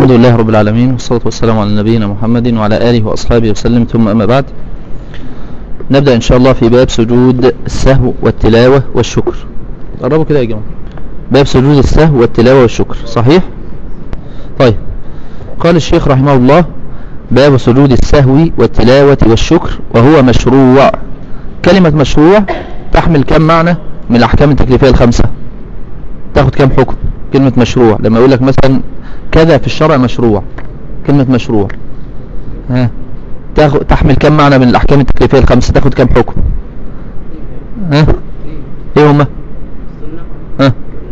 الحمد لله رب العالمين والصلاة والسلام على نبينا محمد وعلى آله وأصحابه وسلم ثم أما بعد نبدأ إن شاء الله في باب سجود السهو والتلاوة والشكر قربوا كده يا جماعة باب سجود السهو والتلاوة والشكر صحيح طيب قال الشيخ رحمه الله باب سجود السهو والتلاوة والشكر وهو مشروع كلمة مشروع تحمل كم معنى من الأحكام التكليفية الخمسة تاخد كم حكم كلمة مشروع لما يقول لك مثلا كذا في الشرع مشروع كلمة مشروع ها تاخد تحمل كم معنى من الأحكام التكليفية الخمسة تاخد كم حكم ها ايه هما ها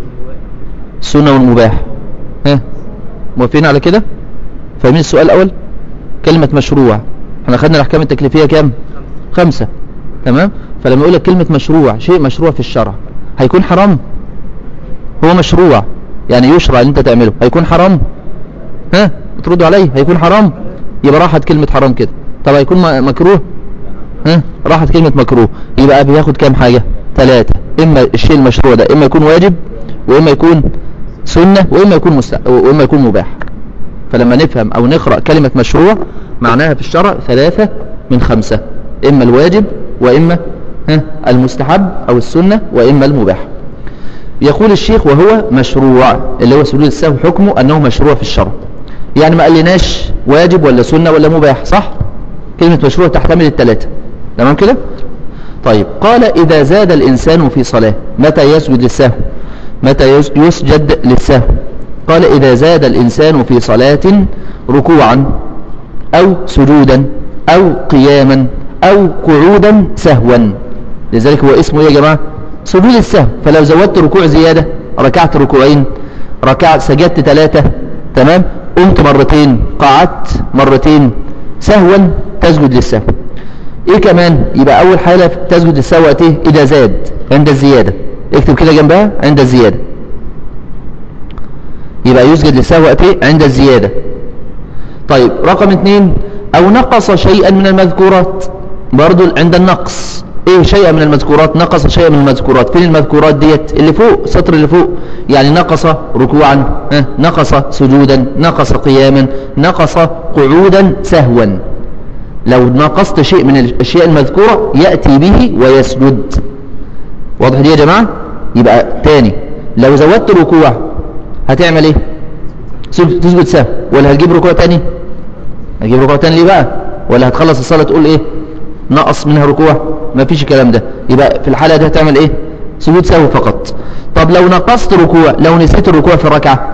السنة والمباح ها موافقين على كده فاهمين السؤال الأول كلمة مشروع احنا خدنا الأحكام التكليفية كام خمسة تمام فلما يقول لك كلمة مشروع شيء مشروع في الشرع هيكون حرام هو مشروع يعني يشرع ان انت تعمله هيكون حرام ها بتردوا عليه هيكون حرام يبقى راحت كلمة حرام كده طب هيكون م- مكروه ها راحت كلمة مكروه يبقى بياخد كام حاجة ثلاثة اما الشيء المشروع ده اما يكون واجب واما يكون سنة واما يكون مست... واما يكون مباح فلما نفهم او نقرأ كلمة مشروع معناها في الشرع ثلاثة من خمسة اما الواجب واما ها المستحب او السنة واما المباح يقول الشيخ وهو مشروع اللي هو سجود السهو حكمه انه مشروع في الشرع يعني ما قالناش واجب ولا سنة ولا مباح صح كلمة مشروع تحتمل الثلاثة تمام كده طيب قال إذا زاد الإنسان في صلاة متى يسجد للسهو متى يس- يسجد للسهو قال إذا زاد الإنسان في صلاة ركوعا أو سجودا أو قياما أو قعودا سهوا لذلك هو اسمه إيه يا جماعة سجود السهو فلو زودت ركوع زيادة ركعت ركوعين ركعت سجدت ثلاثة تمام قمت مرتين قعدت مرتين سهوا تسجد للسهو ايه كمان يبقى اول حالة تسجد للسهو وقت ايه اذا زاد عند الزيادة اكتب كده جنبها عند الزيادة يبقى يسجد للسهو وقت ايه عند الزيادة طيب رقم اثنين او نقص شيئا من المذكورات برضو عند النقص ايه شيئا من المذكورات نقص شيئا من المذكورات فين المذكورات ديت اللي فوق السطر اللي فوق يعني نقص ركوعا اه نقص سجودا نقص قياما نقص قعودا سهوا لو نقصت شيء من الاشياء المذكورة يأتي به ويسجد واضح دي يا جماعة يبقى تاني لو زودت ركوع هتعمل ايه سجد- تسجد سهو ولا هتجيب ركوع تاني هتجيب ركوع تاني ليه بقى ولا هتخلص الصلاة تقول ايه نقص منها ركوع ما فيش الكلام ده يبقى في الحالة دي هتعمل ايه سجود سهو فقط طب لو نقصت ركوع لو نسيت الركوع في الركعة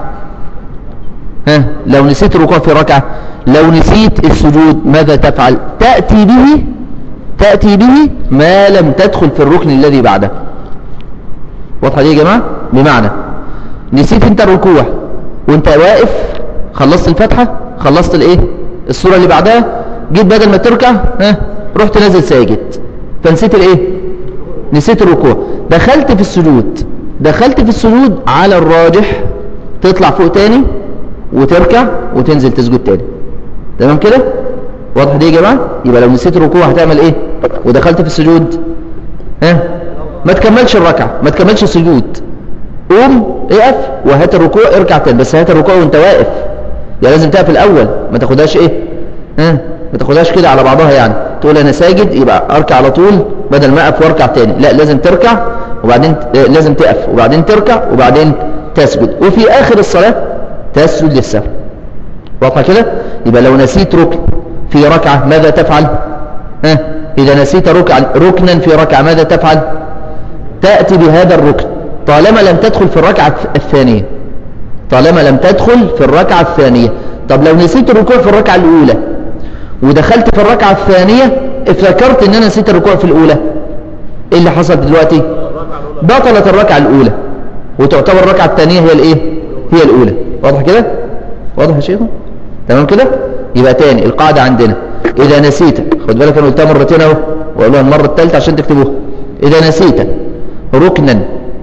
ها لو نسيت الركوع في ركعة لو نسيت السجود ماذا تفعل تأتي به تأتي به ما لم تدخل في الركن الذي بعده واضحة دي يا جماعة بمعنى نسيت انت الركوع وانت واقف خلصت الفتحة خلصت الايه الصورة اللي بعدها جيت بدل ما تركع ها رحت نازل ساجد فنسيت الايه نسيت الركوع دخلت في السجود دخلت في السجود على الراجح تطلع فوق تاني وتركع وتنزل تسجد تاني تمام كده واضح دي يا جماعه يبقى لو نسيت الركوع هتعمل ايه ودخلت في السجود ها ما تكملش الركعه ما تكملش السجود قوم اقف وهات الركوع اركع تاني بس هات الركوع وانت واقف يعني لازم تقف الاول ما تاخدهاش ايه ها ما تاخدهاش كده على بعضها يعني تقول انا ساجد يبقى اركع على طول بدل ما اقف واركع تاني لا لازم تركع وبعدين آه، لازم تقف وبعدين تركع وبعدين تسجد وفي اخر الصلاه تسجد للسهو واضحه كده يبقى لو نسيت ركن في ركعه ماذا تفعل ها اذا نسيت ركع ركنا في ركعه ماذا تفعل تاتي بهذا الركن طالما لم تدخل في الركعه الثانيه طالما لم تدخل في الركعه الثانيه طب لو نسيت الركوع في الركعه الاولى ودخلت في الركعه الثانيه افتكرت ان انا نسيت الركوع في الاولى ايه اللي حصل دلوقتي بطلت الركعه الاولى وتعتبر الركعه الثانيه هي الايه هي الاولى واضح كده واضح يا شيخ تمام كده يبقى تاني القاعده عندنا اذا نسيت خد بالك انا قلتها مرتين اهو واقولها المره الثالثه عشان تكتبوها اذا نسيت ركنا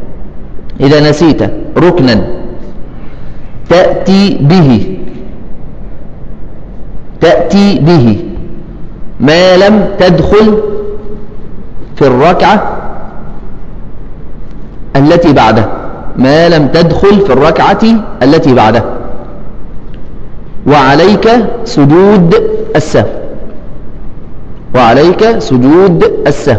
اذا نسيت ركنا تاتي به تاتي به ما لم تدخل في الركعه التي بعدها ما لم تدخل في الركعة التي بعدها وعليك سجود السهو وعليك سجود السهو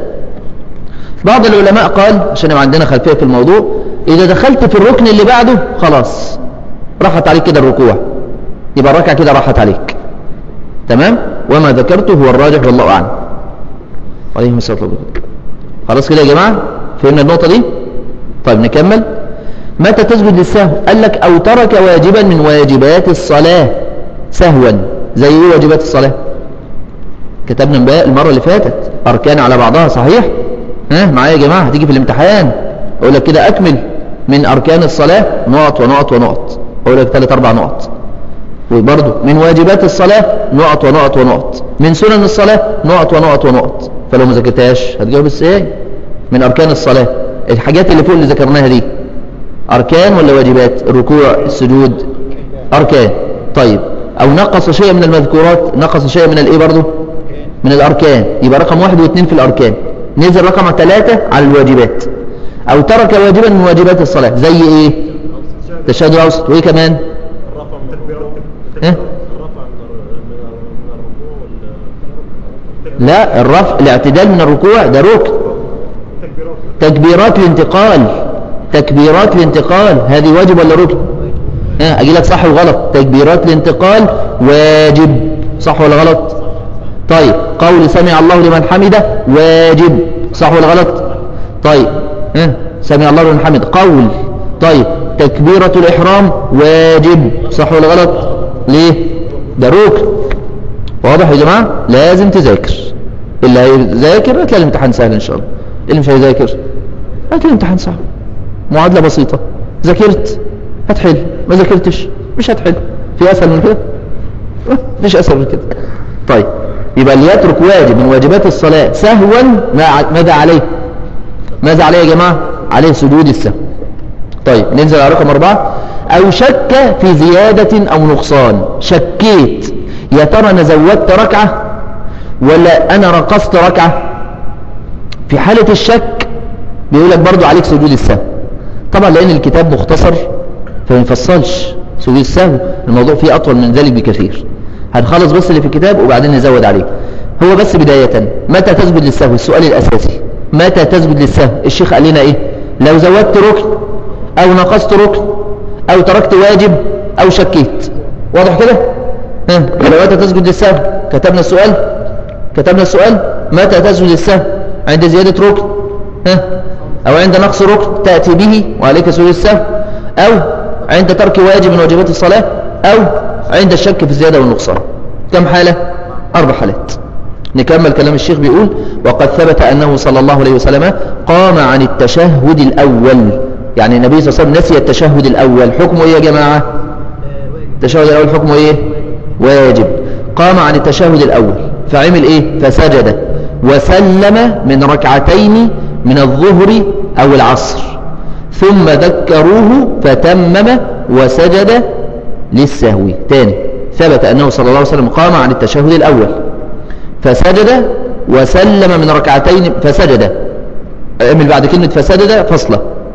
بعض العلماء قال عشان يبقى عندنا خلفية في الموضوع إذا دخلت في الركن اللي بعده خلاص راحت عليك كده الركوع يبقى الركعة كده راحت عليك تمام وما ذكرته هو الراجح والله أعلم عليهم الصلاة والسلام خلاص كده يا جماعة فهمنا النقطة دي طيب نكمل متى تسجد للسهو قال لك أو ترك واجبا من واجبات الصلاة سهوا زي ايه واجبات الصلاة كتبنا امبارح المرة اللي فاتت أركان على بعضها صحيح ها معايا يا جماعة هتيجي في الامتحان أقول لك كده أكمل من أركان الصلاة نقط ونقط ونقط أقول لك ثلاث أربع نقط وبرضه من واجبات الصلاة نقط ونقط ونقط من سنن الصلاة نقط ونقط ونقط فلو ما ذاكرتهاش هتجاوب ازاي من أركان الصلاة الحاجات اللي فوق اللي ذكرناها دي أركان ولا واجبات الركوع السجود أركان طيب أو نقص شيء من المذكورات نقص شيء من الإيه برضه من الأركان يبقى رقم واحد واثنين في الأركان نزل رقم ثلاثة على الواجبات أو ترك واجبا من واجبات الصلاة زي إيه تشهد الأوسط وإيه كمان الرفع من التكبيرات إيه؟ الرفع من من من الركوع وال- لا الرفع الاعتدال من الركوع ده ركن التكبيرات تكبيرات الانتقال تكبيرات الانتقال هذه واجب ولا ركن ها اجي لك صح وغلط تكبيرات الانتقال واجب صح ولا غلط طيب قول سمع الله لمن حمده واجب صح ولا غلط طيب ها سمع الله لمن حمده قول طيب تكبيرة الإحرام واجب صح ولا غلط ليه ده ركن واضح يا جماعة لازم تذاكر اللي هيذاكر هتلاقي الامتحان سهل ان شاء الله اللي مش هيذاكر هتلاقي الامتحان صعب معادلة بسيطة ذاكرت هتحل ما ذاكرتش مش هتحل في اسهل من كده مفيش اسهل من كده طيب يبقى اللي يترك واجب من واجبات الصلاة سهوا ما- ماذا عليه ماذا عليه يا جماعة عليه سجود السهو طيب ننزل على رقم أربعة أو شك في زيادة أو نقصان شكيت يا ترى أنا زودت ركعة ولا أنا رقصت ركعة في حالة الشك بيقول لك برضو عليك سجود السهو طبعا لأن الكتاب مختصر فما يفصلش سجود السهو الموضوع فيه أطول من ذلك بكثير هنخلص بس اللي في الكتاب وبعدين نزود عليه هو بس بداية متى تسجد للسهو السؤال الأساسي متى تسجد للسهو الشيخ قال لنا إيه لو زودت ركن أو نقصت ركن أو تركت واجب أو شكيت واضح كده ها لو متى تسجد للسهو كتبنا السؤال كتبنا السؤال متى تسجد للسهو عند زيادة ركن ها أو عند نقص ركن تأتي به وعليك سجود السهو أو عند ترك واجب من واجبات الصلاة أو عند الشك في الزيادة والنقصان كم حالة؟ أربع حالات نكمل كلام الشيخ بيقول وقد ثبت أنه صلى الله عليه وسلم قام عن التشهد الأول يعني النبي صلى الله عليه وسلم نسي التشهد الأول حكمه إيه يا جماعة التشهد الأول حكمه إيه واجب قام عن التشهد الأول فعمل إيه فسجد وسلم من ركعتين من الظهر أو العصر ثم ذكروه فتمم وسجد للسهو تاني ثبت أنه صلى الله عليه وسلم قام عن التشهد الأول فسجد وسلم من ركعتين فسجد اعمل بعد كلمة فسجد فصلة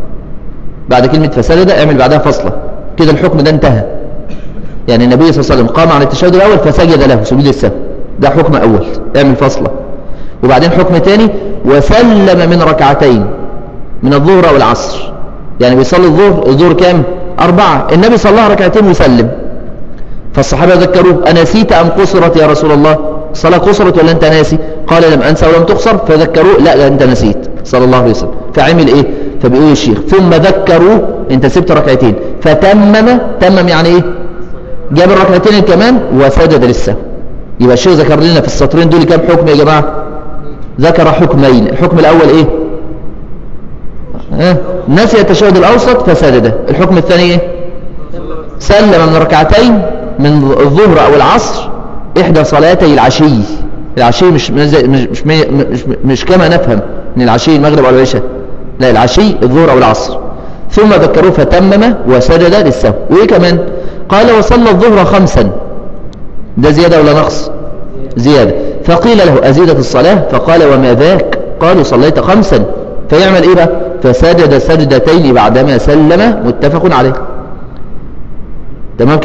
بعد كلمة فسجد اعمل بعدها فصلة كده الحكم ده انتهى يعني النبي صلى الله عليه وسلم قام عن التشهد الأول فسجد له سجود السهو ده حكم أول اعمل فصلة وبعدين حكم تاني وسلم من ركعتين من الظهر أو العصر يعني بيصلي الظهر الظهر كام أربعة النبي صلى الله ركعتين وسلم فالصحابة ذكروه أنسيت أم قصرت يا رسول الله الصلاة قصرت ولا أنت ناسي قال لم أنسى ولم تقصر فذكروه لا لا أنت نسيت صلى الله عليه وسلم فعمل إيه فبيقول الشيخ ثم ذكروه أنت سبت ركعتين فتمم تمم يعني إيه جاب الركعتين كمان وسجد للسهو يبقى الشيخ ذكر لنا في السطرين دول كام حكم يا جماعة ذكر حكمين الحكم الأول إيه ها؟ نسي التشهد الأوسط فسجد الحكم الثاني إيه سلم من ركعتين من الظهر أو العصر إحدى صلاتي العشي العشي مش مش مش, مش, مش كما نفهم من العشي المغرب أو العشاء لا العشي الظهر أو العصر ثم ذكروه فتمم وسجد للسهو وإيه كمان قال وصلى الظهر خمسا ده زيادة ولا نقص زيادة فقيل له أزيدت الصلاة فقال وما ذاك قالوا صليت خمسا فيعمل إيه بقى فسجد سجدتين بعدما سلم متفق عليه تمام كده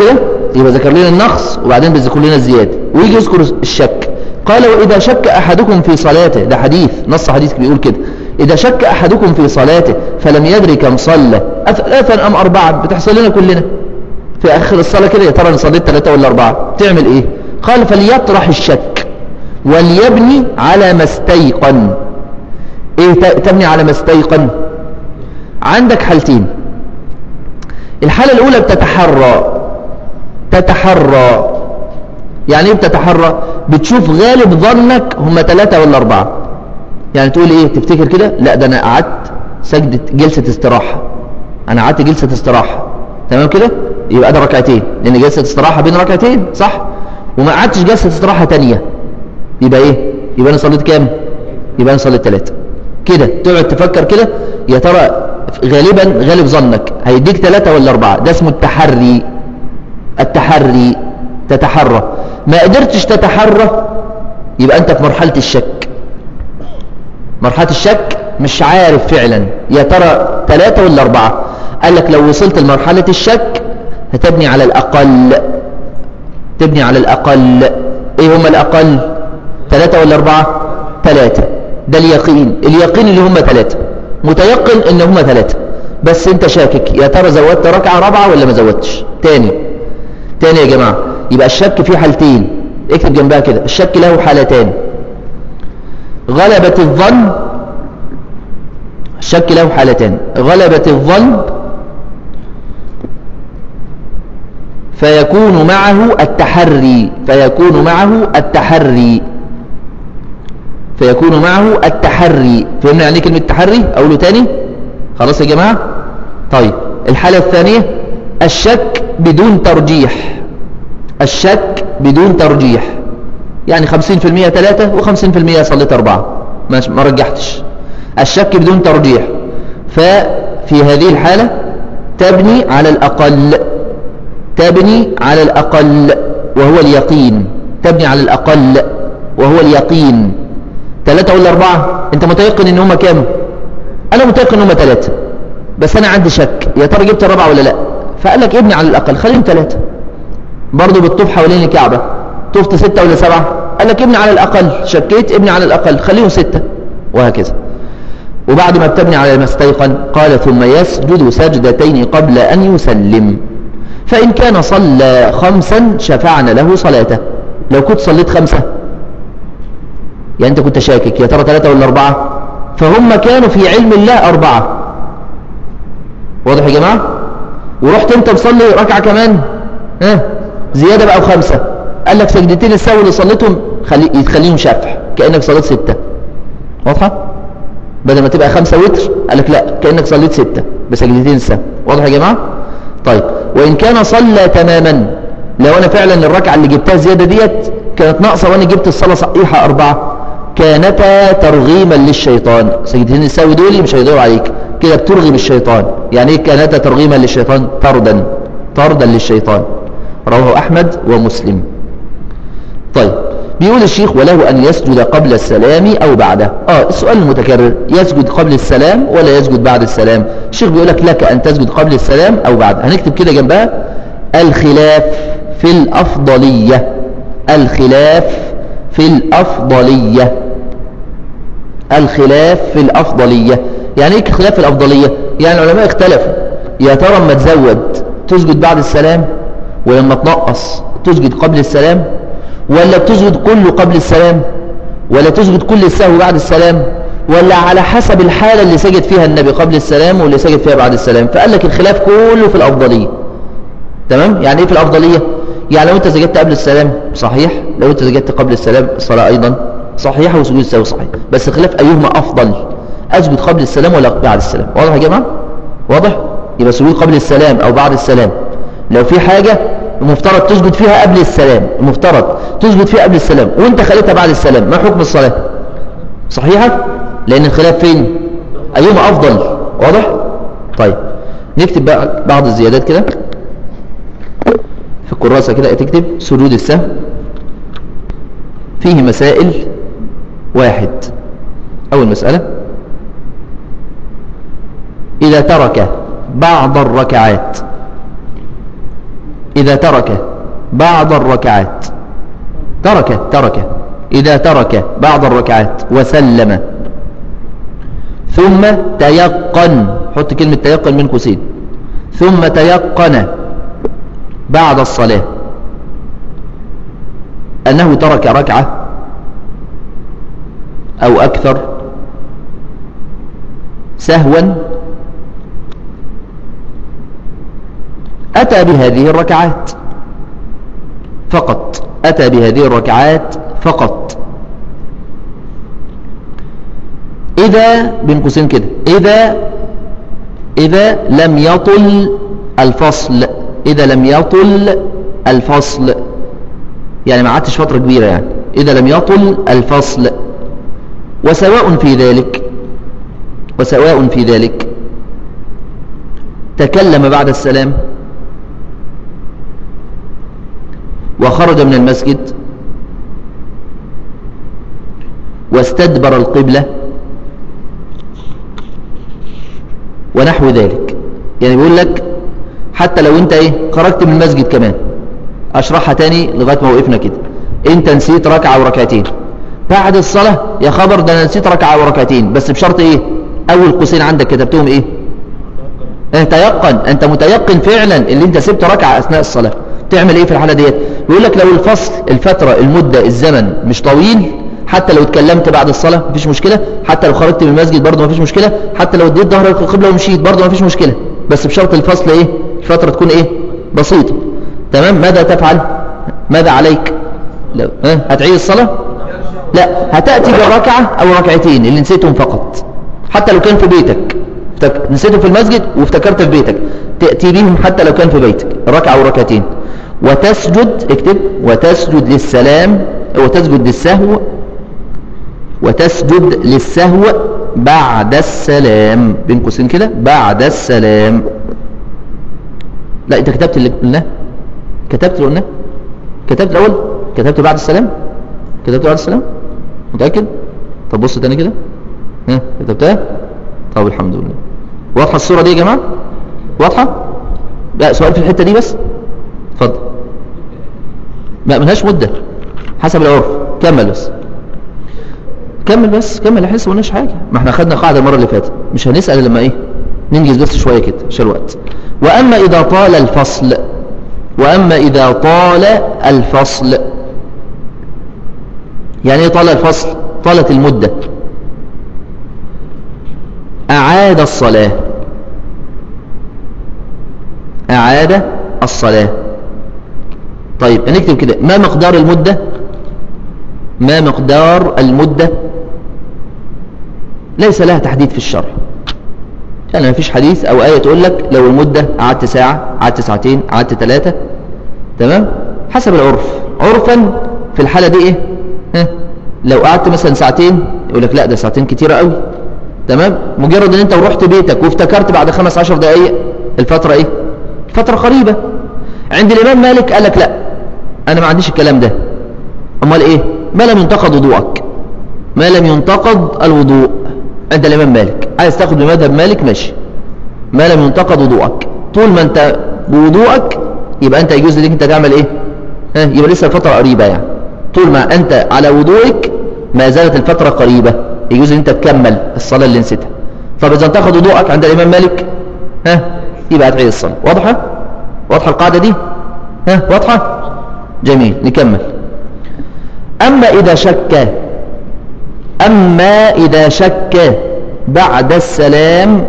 يبقى ذكر لنا النقص وبعدين بيذكر لنا الزيادة ويجي يذكر الشك قال وإذا شك أحدكم في صلاته ده حديث نص حديث بيقول كده إذا شك أحدكم في صلاته فلم يدري كم صلى أثلاثا أم أربعا بتحصل لنا كلنا في آخر الصلاة كده يا ترى أنا صليت ثلاثة ولا أربعة تعمل إيه قال فليطرح الشك وليبني على ما استيقن إيه ت- تبني على ما استيقن عندك حالتين الحالة الأولى بتتحرى تتحرى يعني ايه بتتحرى بتشوف غالب ظنك هم ثلاثة ولا أربعة يعني تقول ايه تفتكر كده لا ده انا قعدت سجدة جلسة استراحة انا قعدت جلسة استراحة تمام كده يبقى ده ركعتين لان جلسة استراحة بين ركعتين صح وما قعدتش جلسة استراحة تانية يبقى ايه يبقى انا صليت كام يبقى انا صليت ثلاثة كده تقعد تفكر كده يا ترى غالبا غالب ظنك هيديك ثلاثة ولا أربعة ده اسمه التحري التحري تتحرى ما قدرتش تتحرى يبقى انت في مرحلة الشك مرحلة الشك مش عارف فعلا يا ترى ثلاثة ولا أربعة قال لك لو وصلت لمرحلة الشك هتبني على الأقل تبني على الأقل ايه هم الأقل ثلاثة ولا أربعة ثلاثة ده اليقين اليقين اللي هم ثلاثة متيقن ان هم ثلاثة بس انت شاكك يا ترى زودت ركعة رابعة ولا ما زودتش تاني تاني يا جماعة يبقى الشك فيه حالتين اكتب جنبها كده الشك له حالتان غلبة الظن الشك له حالتان غلبة الظن فيكون معه التحري فيكون معه التحري فيكون معه التحري فهمنا يعني إيه كلمة تحري أقوله تاني خلاص يا جماعة طيب الحالة الثانية الشك بدون ترجيح الشك بدون ترجيح يعني 50% ثلاثة و50% صليت أربعة ما ما رجحتش الشك بدون ترجيح ففي هذه الحالة تبني على الأقل تبني على الأقل وهو اليقين تبني على الأقل وهو اليقين ثلاثة ولا أربعة أنت متيقن إن هما كام أنا متيقن إن هما ثلاثة بس أنا عندي شك يا ترى جبت الرابعة ولا لا فقال لك ابني على الأقل خليهم ثلاثة برضه بالطوف حوالين الكعبة طفت ستة ولا سبعة قال لك ابني على الأقل شكيت ابني على الأقل خليهم ستة وهكذا وبعد ما بتبني على ما استيقن قال ثم يسجد سجدتين قبل أن يسلم فإن كان صلى خمسا شفعنا له صلاته لو كنت صليت خمسة يعني أنت كنت شاكك يا ترى ثلاثة ولا أربعة فهم كانوا في علم الله أربعة واضح يا جماعة ورحت أنت مصلي ركعة كمان ها زيادة بقى وخمسة قال لك سجدتين السهو اللي صليتهم خلي يتخليهم شفع كأنك صليت ستة واضحة بدل ما تبقى خمسة وتر قال لك لا كأنك صليت ستة بسجدتين السهو واضح يا جماعة طيب وإن كان صلى تماما لو أنا فعلا الركعة اللي جبتها زيادة ديت كانت ناقصة وأنا جبت الصلاة صحيحة أربعة كانتا ترغيما للشيطان سجدتين السهو دول مش هيضيعوا عليك كده بترغم الشيطان يعني ايه كانتا ترغيما للشيطان طردا طردا للشيطان رواه أحمد ومسلم طيب بيقول الشيخ وله أن يسجد قبل السلام أو بعده آه السؤال المتكرر يسجد قبل السلام ولا يسجد بعد السلام الشيخ بيقول لك لك أن تسجد قبل السلام أو بعد هنكتب كده جنبها الخلاف في الأفضلية الخلاف في الأفضلية الخلاف في الأفضلية يعني ايه خلاف في الأفضلية يعني العلماء اختلفوا يا ترى اما تزود تسجد بعد السلام ولما تنقص تسجد قبل السلام ولا بتسجد كله قبل السلام ولا تسجد كل السهو بعد السلام ولا على حسب الحالة اللي سجد فيها النبي قبل السلام واللي سجد فيها بعد السلام فقال لك الخلاف كله في الأفضلية تمام يعني ايه في الأفضلية يعني لو انت سجدت قبل السلام صحيح لو انت سجدت قبل السلام الصلاة أيضا صحيحة وسجود السهو صحيح بس الخلاف أيهما أفضل أسجد قبل السلام ولا بعد السلام واضح يا جماعة واضح يبقى سجود قبل السلام أو بعد السلام لو في حاجة المفترض تسجد فيها قبل السلام المفترض تسجد فيها قبل السلام وانت خليتها بعد السلام ما حكم الصلاة صحيحة لأن الخلاف فين أيهما أفضل واضح طيب نكتب بقى بعض الزيادات كده في الكراسة كده تكتب سجود السهو فيه مسائل واحد أول مسألة إذا ترك بعض الركعات إذا ترك بعض الركعات ترك ترك إذا ترك بعض الركعات وسلم ثم تيقن حط كلمة تيقن من قوسين ثم تيقن بعد الصلاة أنه ترك ركعة أو أكثر سهوا أتى بهذه الركعات فقط أتى بهذه الركعات فقط إذا بين قوسين كده إذا إذا لم يطل الفصل إذا لم يطل الفصل يعني ما عدتش فترة كبيرة يعني إذا لم يطل الفصل وسواء في ذلك وسواء في ذلك تكلم بعد السلام وخرج من المسجد واستدبر القبلة ونحو ذلك يعني بيقول لك حتى لو انت ايه خرجت من المسجد كمان اشرحها تاني لغاية ما وقفنا كده انت نسيت ركعة وركعتين بعد الصلاة يا خبر ده انا نسيت ركعة وركعتين بس بشرط ايه اول قوسين عندك كتبتهم ايه اه تيقن انت متيقن فعلا اللي انت سبت ركعة اثناء الصلاة تعمل ايه في الحالة ديت يقول لك لو الفصل الفترة المدة الزمن مش طويل حتى لو اتكلمت بعد الصلاة مفيش مشكلة حتى لو خرجت من المسجد برضه مفيش مشكلة حتى لو اديت ظهرك القبلة ومشيت برضه مفيش مشكلة بس بشرط الفصل ايه الفترة تكون ايه بسيطة تمام ماذا تفعل ماذا عليك لو ها هتعيد الصلاة لا هتأتي بالركعة او ركعتين اللي نسيتهم فقط حتى لو كان في بيتك افتك- نسيتهم في المسجد وافتكرت في بيتك تأتي بهم حتى لو كان في بيتك ركعة او ركعتين وتسجد اكتب وتسجد للسلام وتسجد للسهو وتسجد للسهو بعد السلام بين قوسين كده بعد السلام لا انت كتبت اللي قلناه كتبت اللي قلناه كتبت الاول كتبت بعد السلام كتبت بعد السلام متاكد طب بص تاني كده ها كتبتها طب الحمد لله واضحه الصوره دي يا جماعه واضحه لا سؤال في الحته دي بس اتفضل ما ملهاش مده حسب العرف كمل بس كمل بس كمل احنا لسه ما قلناش حاجه ما احنا خدنا قاعده المره اللي فاتت مش هنسال إلا لما ايه ننجز بس شويه كده عشان الوقت واما اذا طال الفصل واما اذا طال الفصل يعني ايه طال الفصل طالت المده اعاد الصلاه اعاد الصلاه طيب هنكتب كده ما مقدار المده ما مقدار المدة ليس لها تحديد في الشرع يعني ما فيش حديث او آية تقول لك لو المدة قعدت ساعة قعدت ساعتين قعدت ثلاثة تمام حسب العرف عرفا في الحالة دي ايه ها؟ لو قعدت مثلا ساعتين يقول لك لا ده ساعتين كتيرة قوي تمام مجرد ان انت ورحت بيتك وافتكرت بعد خمس عشر دقايق الفترة ايه الفترة قريبة عند الامام مالك قال لك لا انا ما عنديش الكلام ده امال ايه ما لم ينتقد وضوءك ما لم ينتقد الوضوء عند الامام مالك عايز تاخد بمذهب مالك ماشي ما لم ينتقد وضوءك طول ما انت بوضوءك يبقى انت يجوز لك انت تعمل ايه ها يبقى لسه الفتره قريبه يعني طول ما انت على وضوءك ما زالت الفتره قريبه يجوز ان انت تكمل الصلاه اللي نسيتها طب اذا انتقد وضوءك عند الامام مالك ها يبقى هتعيد الصلاه واضحه واضحه القاعده دي ها واضحه جميل نكمل أما إذا شك أما إذا شك بعد السلام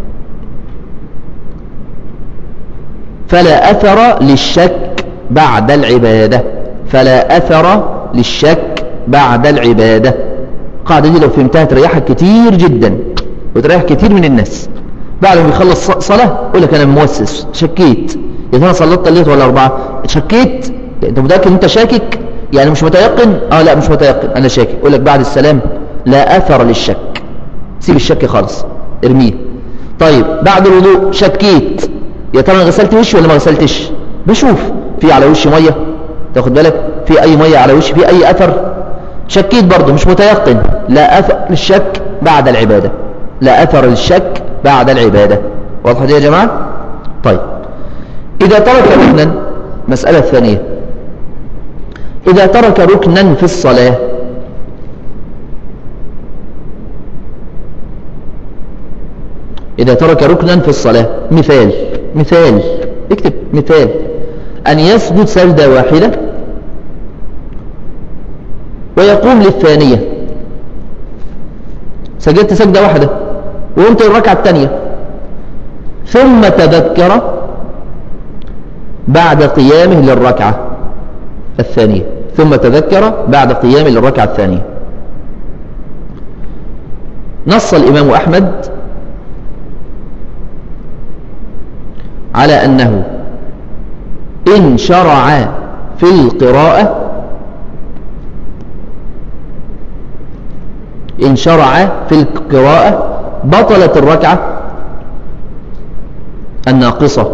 فلا أثر للشك بعد العبادة فلا أثر للشك بعد العبادة القاعدة دي لو فهمتها تريحك كتير جدا وتريح كتير من الناس بعد ما يخلص ص- صلاة يقول لك أنا موسوس شكيت يا ترى صليت ثلاث ولا أربعة شكيت أنت متأكد أنت شاكك يعني مش متيقن اه لا مش متيقن انا شاكك يقول لك بعد السلام لا اثر للشك سيب الشك خالص ارميه طيب بعد الوضوء شكيت يا ترى انا غسلت وشي ولا ما غسلتش بشوف في على وشي ميه تاخد بالك في اي ميه على وشي في اي اثر شكيت برضه مش متيقن لا اثر للشك بعد العباده لا اثر للشك بعد العباده واضحه دي يا جماعه طيب اذا ترك ركنا مساله ثانيه إذا ترك ركنا في الصلاة إذا ترك ركنا في الصلاة مثال مثال اكتب مثال أن يسجد سجدة واحدة ويقوم للثانية سجدت سجدة واحدة وقمت الركعة الثانية ثم تذكر بعد قيامه للركعة الثانية ثم تذكر بعد قيامه للركعة الثانية نص الإمام أحمد على أنه إن شرع في القراءة إن شرع في القراءة بطلت الركعة الناقصة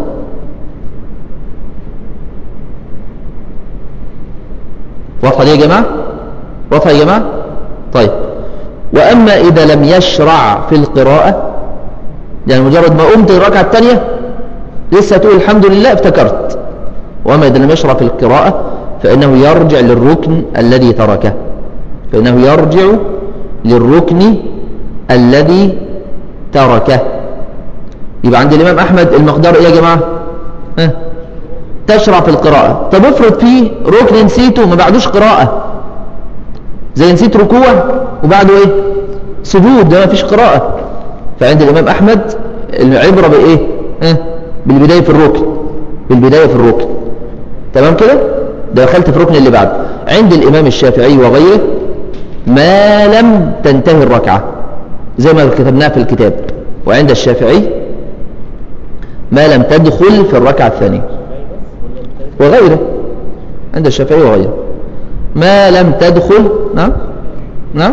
واضحة دي يا جماعة واضحة يا جماعة طيب وأما إذا لم يشرع في القراءة يعني مجرد ما قمت الركعة الثانية لسه تقول الحمد لله افتكرت وأما إذا لم يشرع في القراءة فإنه يرجع للركن الذي تركه فإنه يرجع للركن الذي تركه يبقى عند الإمام أحمد المقدار إيه يا جماعة ها؟ تشرع في القراءة طب افرض فيه ركن نسيته ما بعدوش قراءة زي نسيت ركوع وبعده ايه سجود ده ما فيش قراءة فعند الإمام أحمد العبرة بإيه اه؟ بالبداية في الركن بالبداية في الركن تمام كده دخلت في الركن اللي بعد عند الإمام الشافعي وغيره ما لم تنتهي الركعة زي ما كتبناه في الكتاب وعند الشافعي ما لم تدخل في الركعة الثانية وغيره عند الشافعي وغيره ما لم تدخل نعم نعم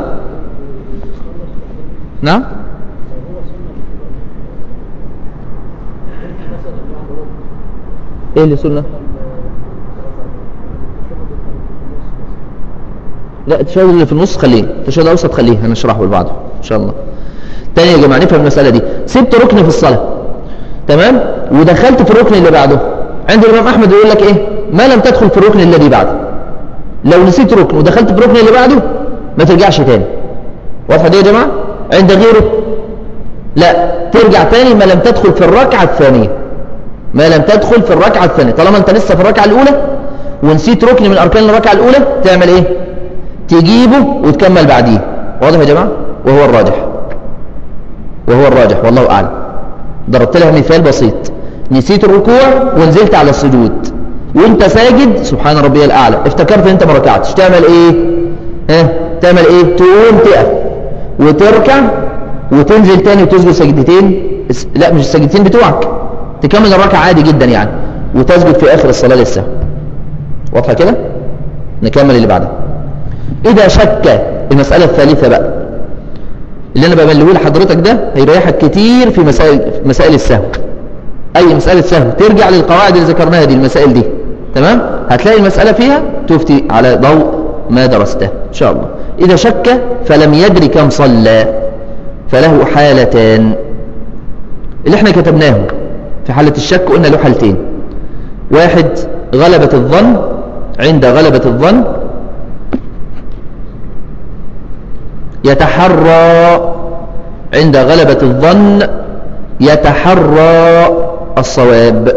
نعم ايه اللي سنة لا التشهد اللي في النص خليه التشهد الاوسط خليه هنشرحه لبعضه ان شاء الله تاني يا جماعه نفهم المساله دي سبت ركن في الصلاه تمام ودخلت في الركن اللي بعده عند الامام احمد يقول لك ايه ما لم تدخل في الركن الذي بعده لو نسيت ركن ودخلت في الركن اللي بعده ما ترجعش تاني واضحه دي يا جماعه عند غيره لا ترجع تاني ما لم تدخل في الركعه الثانيه ما لم تدخل في الركعه الثانيه طالما انت لسه في الركعه الاولى ونسيت ركن من اركان الركعه الاولى تعمل ايه تجيبه وتكمل بعديه واضح يا جماعه وهو الراجح وهو الراجح والله اعلم ضربت لها مثال بسيط نسيت الركوع ونزلت على السجود وانت ساجد سبحان ربي الاعلى افتكرت انت ما ركعتش تعمل ايه ها تعمل ايه تقوم تقف وتركع وتنزل تاني وتسجد سجدتين لا مش السجدتين بتوعك تكمل الركعه عادي جدا يعني وتسجد في اخر الصلاه لسه واضحه كده نكمل اللي بعدها اذا شك المساله الثالثه بقى اللي انا بمليه لحضرتك ده هيريحك كتير في مسائل في مسائل السهو اي مساله سهو ترجع للقواعد اللي ذكرناها دي المسائل دي تمام هتلاقي المساله فيها تفتي على ضوء ما درسته ان شاء الله اذا شك فلم يدري كم صلى فله حالتان اللي احنا كتبناهم في حاله الشك قلنا له حالتين واحد غلبة الظن عند غلبة الظن يتحرى عند غلبة الظن يتحرى الصواب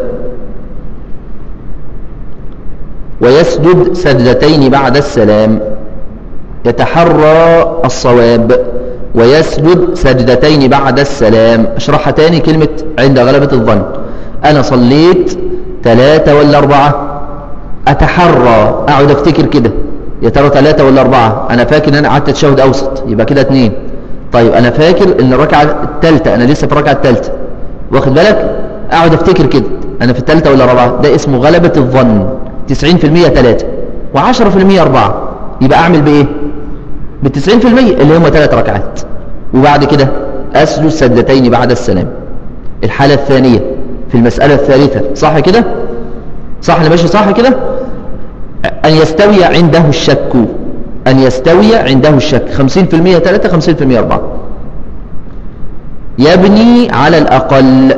ويسجد سجدتين بعد السلام يتحرى الصواب ويسجد سجدتين بعد السلام اشرحها تاني كلمة عند غلبة الظن انا صليت ثلاثة ولا اربعة اتحرى اقعد افتكر كده يا ترى ثلاثة ولا أربعة أنا فاكر إن أنا قعدت تشهد أوسط يبقى كده اثنين طيب أنا فاكر إن الركعة الثالثة أنا لسه في الركعة الثالثة واخد بالك أقعد أفتكر كده أنا في الثالثة ولا الرابعة ده اسمه غلبة الظن 90% ثلاثة و10% أربعة يبقى أعمل بإيه؟ بال 90% اللي هم ثلاث ركعات وبعد كده أسجد سجدتين بعد السلام الحالة الثانية في المسألة الثالثة صح كده؟ صح أنا ماشي صح كده؟ أن يستوي عنده الشك أن يستوي عنده الشك 50% ثلاثة 50% أربعة يبني على الأقل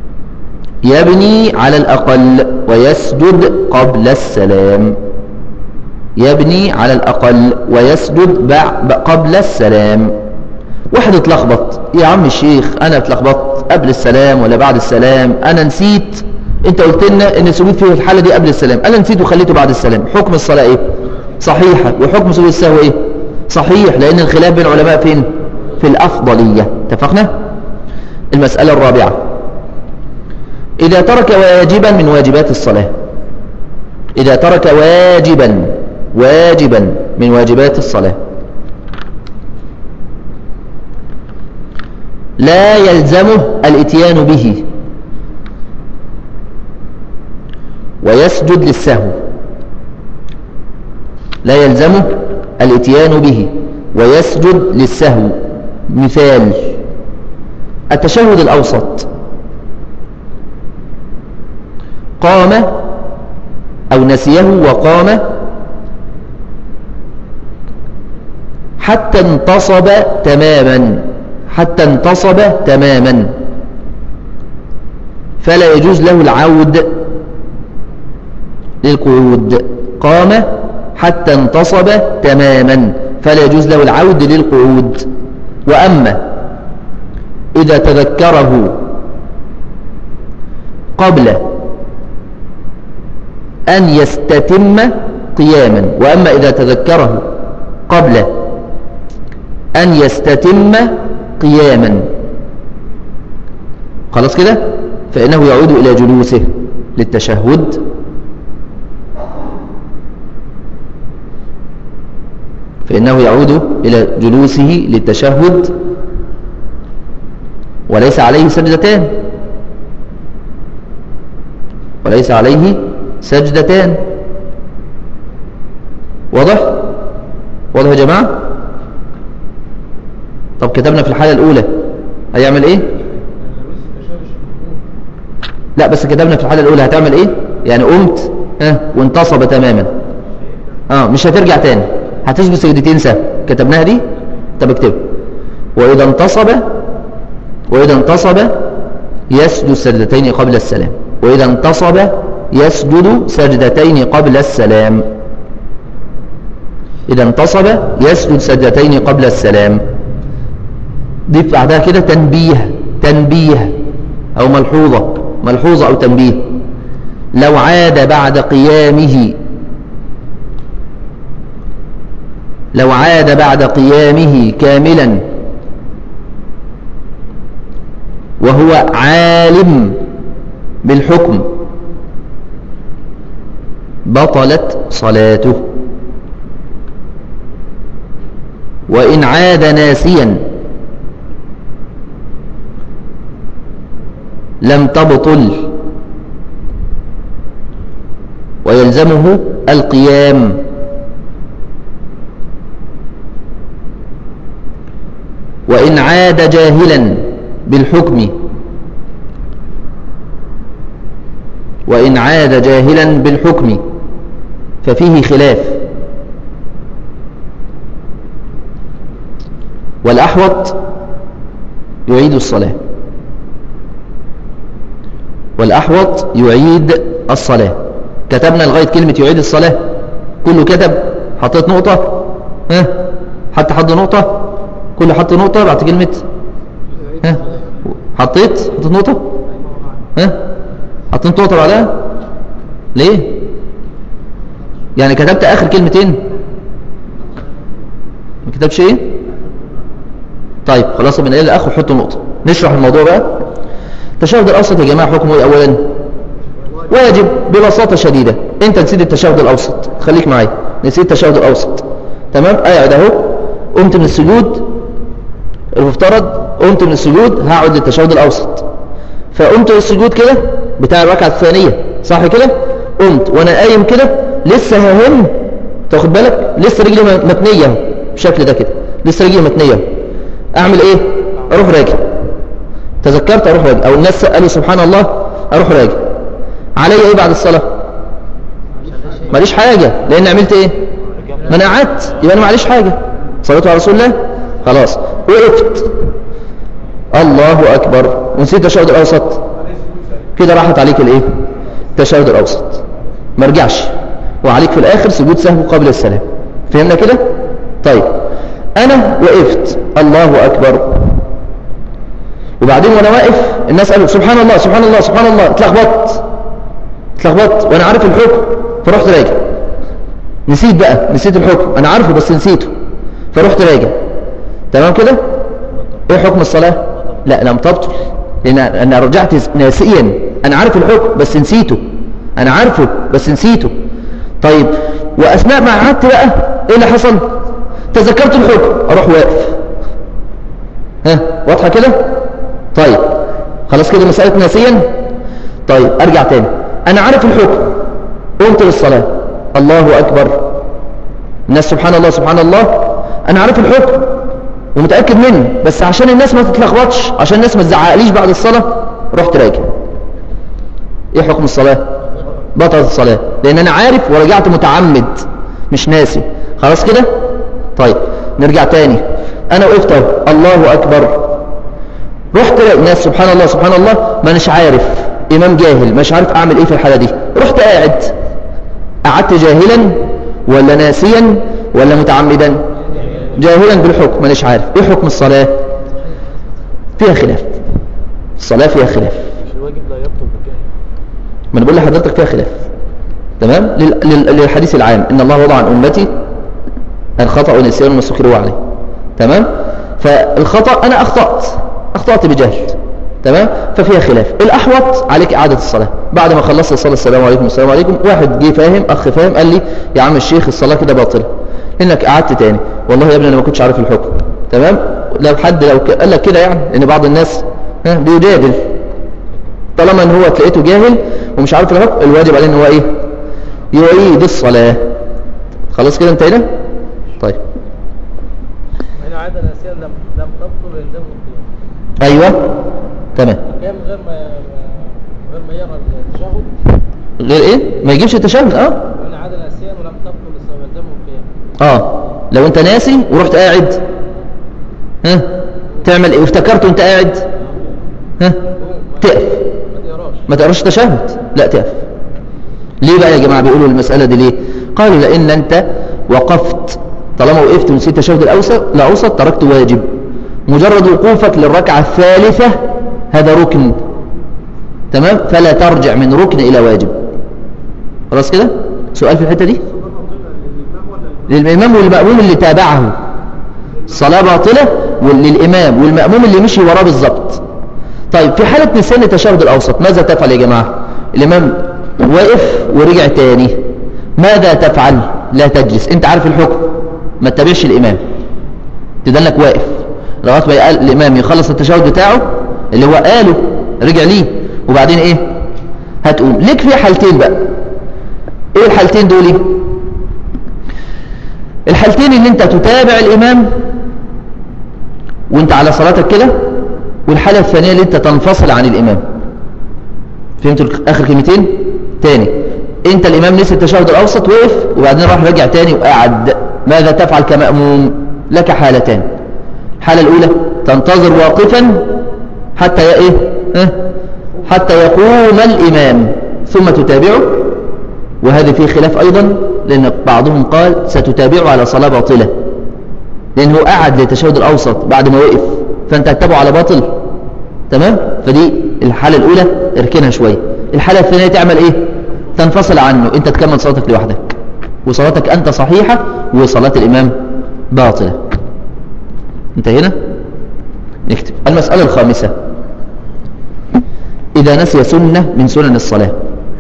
يبني على الأقل ويسجد قبل السلام يبني على الأقل ويسجد بع- قبل السلام واحد اتلخبط يا عم الشيخ أنا اتلخبطت قبل السلام ولا بعد السلام أنا نسيت أنت قلت لنا إن السجود في الحالة دي قبل السلام أنا نسيت وخليته بعد السلام حكم الصلاة إيه صحيحة وحكم سجود السهو إيه صحيح لأن الخلاف بين العلماء فين في الأفضلية اتفقنا المسألة الرابعة إذا ترك واجبا من واجبات الصلاة إذا ترك واجبا واجبا من واجبات الصلاة لا يلزمه الاتيان به ويسجد للسهو لا يلزمه الاتيان به ويسجد للسهو مثال التشهد الأوسط قام أو نسيه وقام حتى انتصب تماما حتى انتصب تماما فلا يجوز له العود للقعود قام حتى انتصب تماما فلا يجوز له العود للقعود وأما إذا تذكره قبل أن يستتم قياما وأما إذا تذكره قبل أن يستتم قياما خلاص كده فإنه يعود إلى جلوسه للتشهد فإنه يعود إلى جلوسه للتشهد وليس عليه سجدتان وليس عليه سجدتان واضح واضح يا جماعة طب كتبنا في الحالة الأولى هيعمل إيه لا بس كتبنا في الحالة الأولى هتعمل إيه يعني قمت ها وانتصب تماما اه مش هترجع تاني هتسجد سجدتين سهو كتبناها دي طب اكتبها وإذا انتصب وإذا انتصب يسجد سجدتين قبل السلام وإذا انتصب يسجد سجدتين قبل السلام إذا انتصب يسجد سجدتين قبل السلام ضيف بعدها كده تنبيه تنبيه أو ملحوظة ملحوظة أو تنبيه لو عاد بعد قيامه لو عاد بعد قيامه كاملا وهو عالم بالحكم بطلت صلاته وإن عاد ناسيا لم تبطل ويلزمه القيام وإن عاد جاهلا بالحكم وإن عاد جاهلا بالحكم ففيه خلاف والأحوط يعيد الصلاة والأحوط يعيد الصلاة كتبنا لغاية كلمة يعيد الصلاة كله كتب حطيت نقطة ها حتى حط نقطة كله حط نقطة بعد كلمة ها حطيت حطيت نقطة ها حطيت نقطة بعدها ليه يعني كتبت آخر كلمتين ما كتبش ايه طيب خلاص من الى الاخر حطوا نقطة نشرح الموضوع بقى التشهد الاوسط يا جماعة حكمه ايه اولا واجب ببساطة شديدة انت نسيت التشهد الاوسط خليك معايا نسيت التشهد الاوسط تمام قاعد اهو قمت من السجود المفترض قمت من السجود هقعد للتشهد الاوسط فقمت للسجود كده بتاع الركعة الثانية صح كده قمت وانا قايم كده لسه ههم تاخد بالك لسه رجلي متنية اهو بالشكل ده كده لسه رجلي متنية اهو اعمل ايه اروح راجع تذكرت اروح راجع او الناس قالوا سبحان الله اروح راجع علي ايه بعد الصلاة ماليش حاجة لان عملت ايه ما انا قعدت يبقى انا معليش حاجة صليت على رسول الله خلاص وقفت الله اكبر ونسيت التشهد الاوسط كده راحت عليك الايه التشهد الاوسط ما رجعش وعليك في الآخر سجود سهو قبل السلام فهمنا كده طيب أنا وقفت الله أكبر وبعدين وأنا واقف الناس قالوا سبحان الله سبحان الله سبحان الله اتلخبطت اتلخبطت وأنا عارف الحكم فرحت راجع نسيت بقى نسيت الحكم أنا عارفه بس نسيته فرحت راجع تمام كده ايه حكم الصلاة لا لم تبطل لان انا رجعت ناسيا انا عارف الحكم بس نسيته انا عارفه بس نسيته طيب واثناء ما قعدت بقى ايه اللي حصل تذكرت الحكم اروح واقف ها واضحه كده طيب خلاص كده مساله ناسيا طيب ارجع تاني انا عارف الحكم قمت للصلاه الله اكبر الناس سبحان الله سبحان الله انا عارف الحكم ومتاكد منه بس عشان الناس ما تتلخبطش عشان الناس ما تزعقليش بعد الصلاه رحت راجع ايه حكم الصلاه بطلت الصلاه لان انا عارف ورجعت متعمد مش ناسي خلاص كده طيب نرجع تاني انا وقفت اهو الله اكبر رحت الناس سبحان الله سبحان الله ما اناش عارف امام جاهل مش عارف اعمل ايه في الحاله دي رحت قاعد قعدت جاهلا ولا ناسيا ولا متعمدا جاهلا بالحكم مانيش عارف ايه حكم الصلاة فيها خلاف الصلاة فيها خلاف مش الواجب لا يبطل بالجهل ما انا بقول لحضرتك فيها خلاف تمام لل- لل- للحديث العام ان الله وضع عن امتي الخطأ والنسيان وما سكروا عليه تمام فالخطأ انا اخطأت اخطأت بجهل تمام ففيها خلاف الاحوط عليك اعادة الصلاة بعد ما خلصت الصلاة السلام عليكم السلام عليكم واحد جه فاهم اخ فاهم قال لي يا عم الشيخ الصلاة كده باطلة انك قعدت تاني والله يا ابني انا ما كنتش عارف الحكم تمام لو حد لو ك- قال لك كده يعني ان بعض الناس ها بيجادل طالما ان هو تلاقيته جاهل ومش عارف الحكم الواجب عليه ان هو ايه يعيد الصلاة خلاص كده انتهينا طيب هنا عادة ناسيا لم لم تبطل يلزمه القيام ايوه تمام القيام غير ما غير ما يرى التشهد غير ايه ما يجيبش التشهد اه هنا عادة ناسيا ولم تبطل الصلاة يلزمه القيام اه لو انت ناسي ورحت قاعد ها تعمل ايه وافتكرت وانت قاعد ها تقف ما تقراش ما تقراش تشهد لا تقف ليه بقى يا جماعة بيقولوا المسألة دي ليه قالوا لأن أنت وقفت طالما وقفت ونسيت التشهد الأوسط الأوسط تركت واجب مجرد وقوفك للركعة الثالثة هذا ركن تمام فلا ترجع من ركن إلى واجب خلاص كده سؤال في الحتة دي للإمام والمأموم اللي تابعه صلاة باطلة وللإمام والمأموم اللي مشي وراه بالظبط طيب في حالة نسيان التشهد الأوسط ماذا تفعل يا جماعة الإمام وقف ورجع تاني ماذا تفعل لا تجلس انت عارف الحكم ما تتابعش الإمام تدلك واقف لغاية ما يقال الإمام يخلص التشهد بتاعه اللي هو قاله رجع ليه وبعدين ايه هتقوم ليك في حالتين بقى ايه الحالتين دول الحالتين ان انت تتابع الإمام وانت على صلاتك كده والحالة الثانية اللي انت تنفصل عن الإمام فهمتوا آخر كلمتين تاني انت الإمام نسي التشهد الأوسط وقف وبعدين راح رجع تاني وقعد ماذا تفعل كمأموم لك حالتان الحالة الأولى تنتظر واقفا حتى ي- ايه ها؟ حتى يقوم الإمام ثم تتابعه وهذا فيه خلاف أيضا لأن بعضهم قال ستتابعه على صلاة باطلة لأنه قعد للتشهد الأوسط بعد ما وقف فأنت هتتابعه على باطل تمام فدي الحالة الأولى اركنها شوية الحالة الثانية تعمل إيه تنفصل عنه أنت تكمل صلاتك لوحدك وصلاتك أنت صحيحة وصلاة الإمام باطلة انتهينا نكتب المسألة الخامسة إذا نسي سنة من سنن الصلاة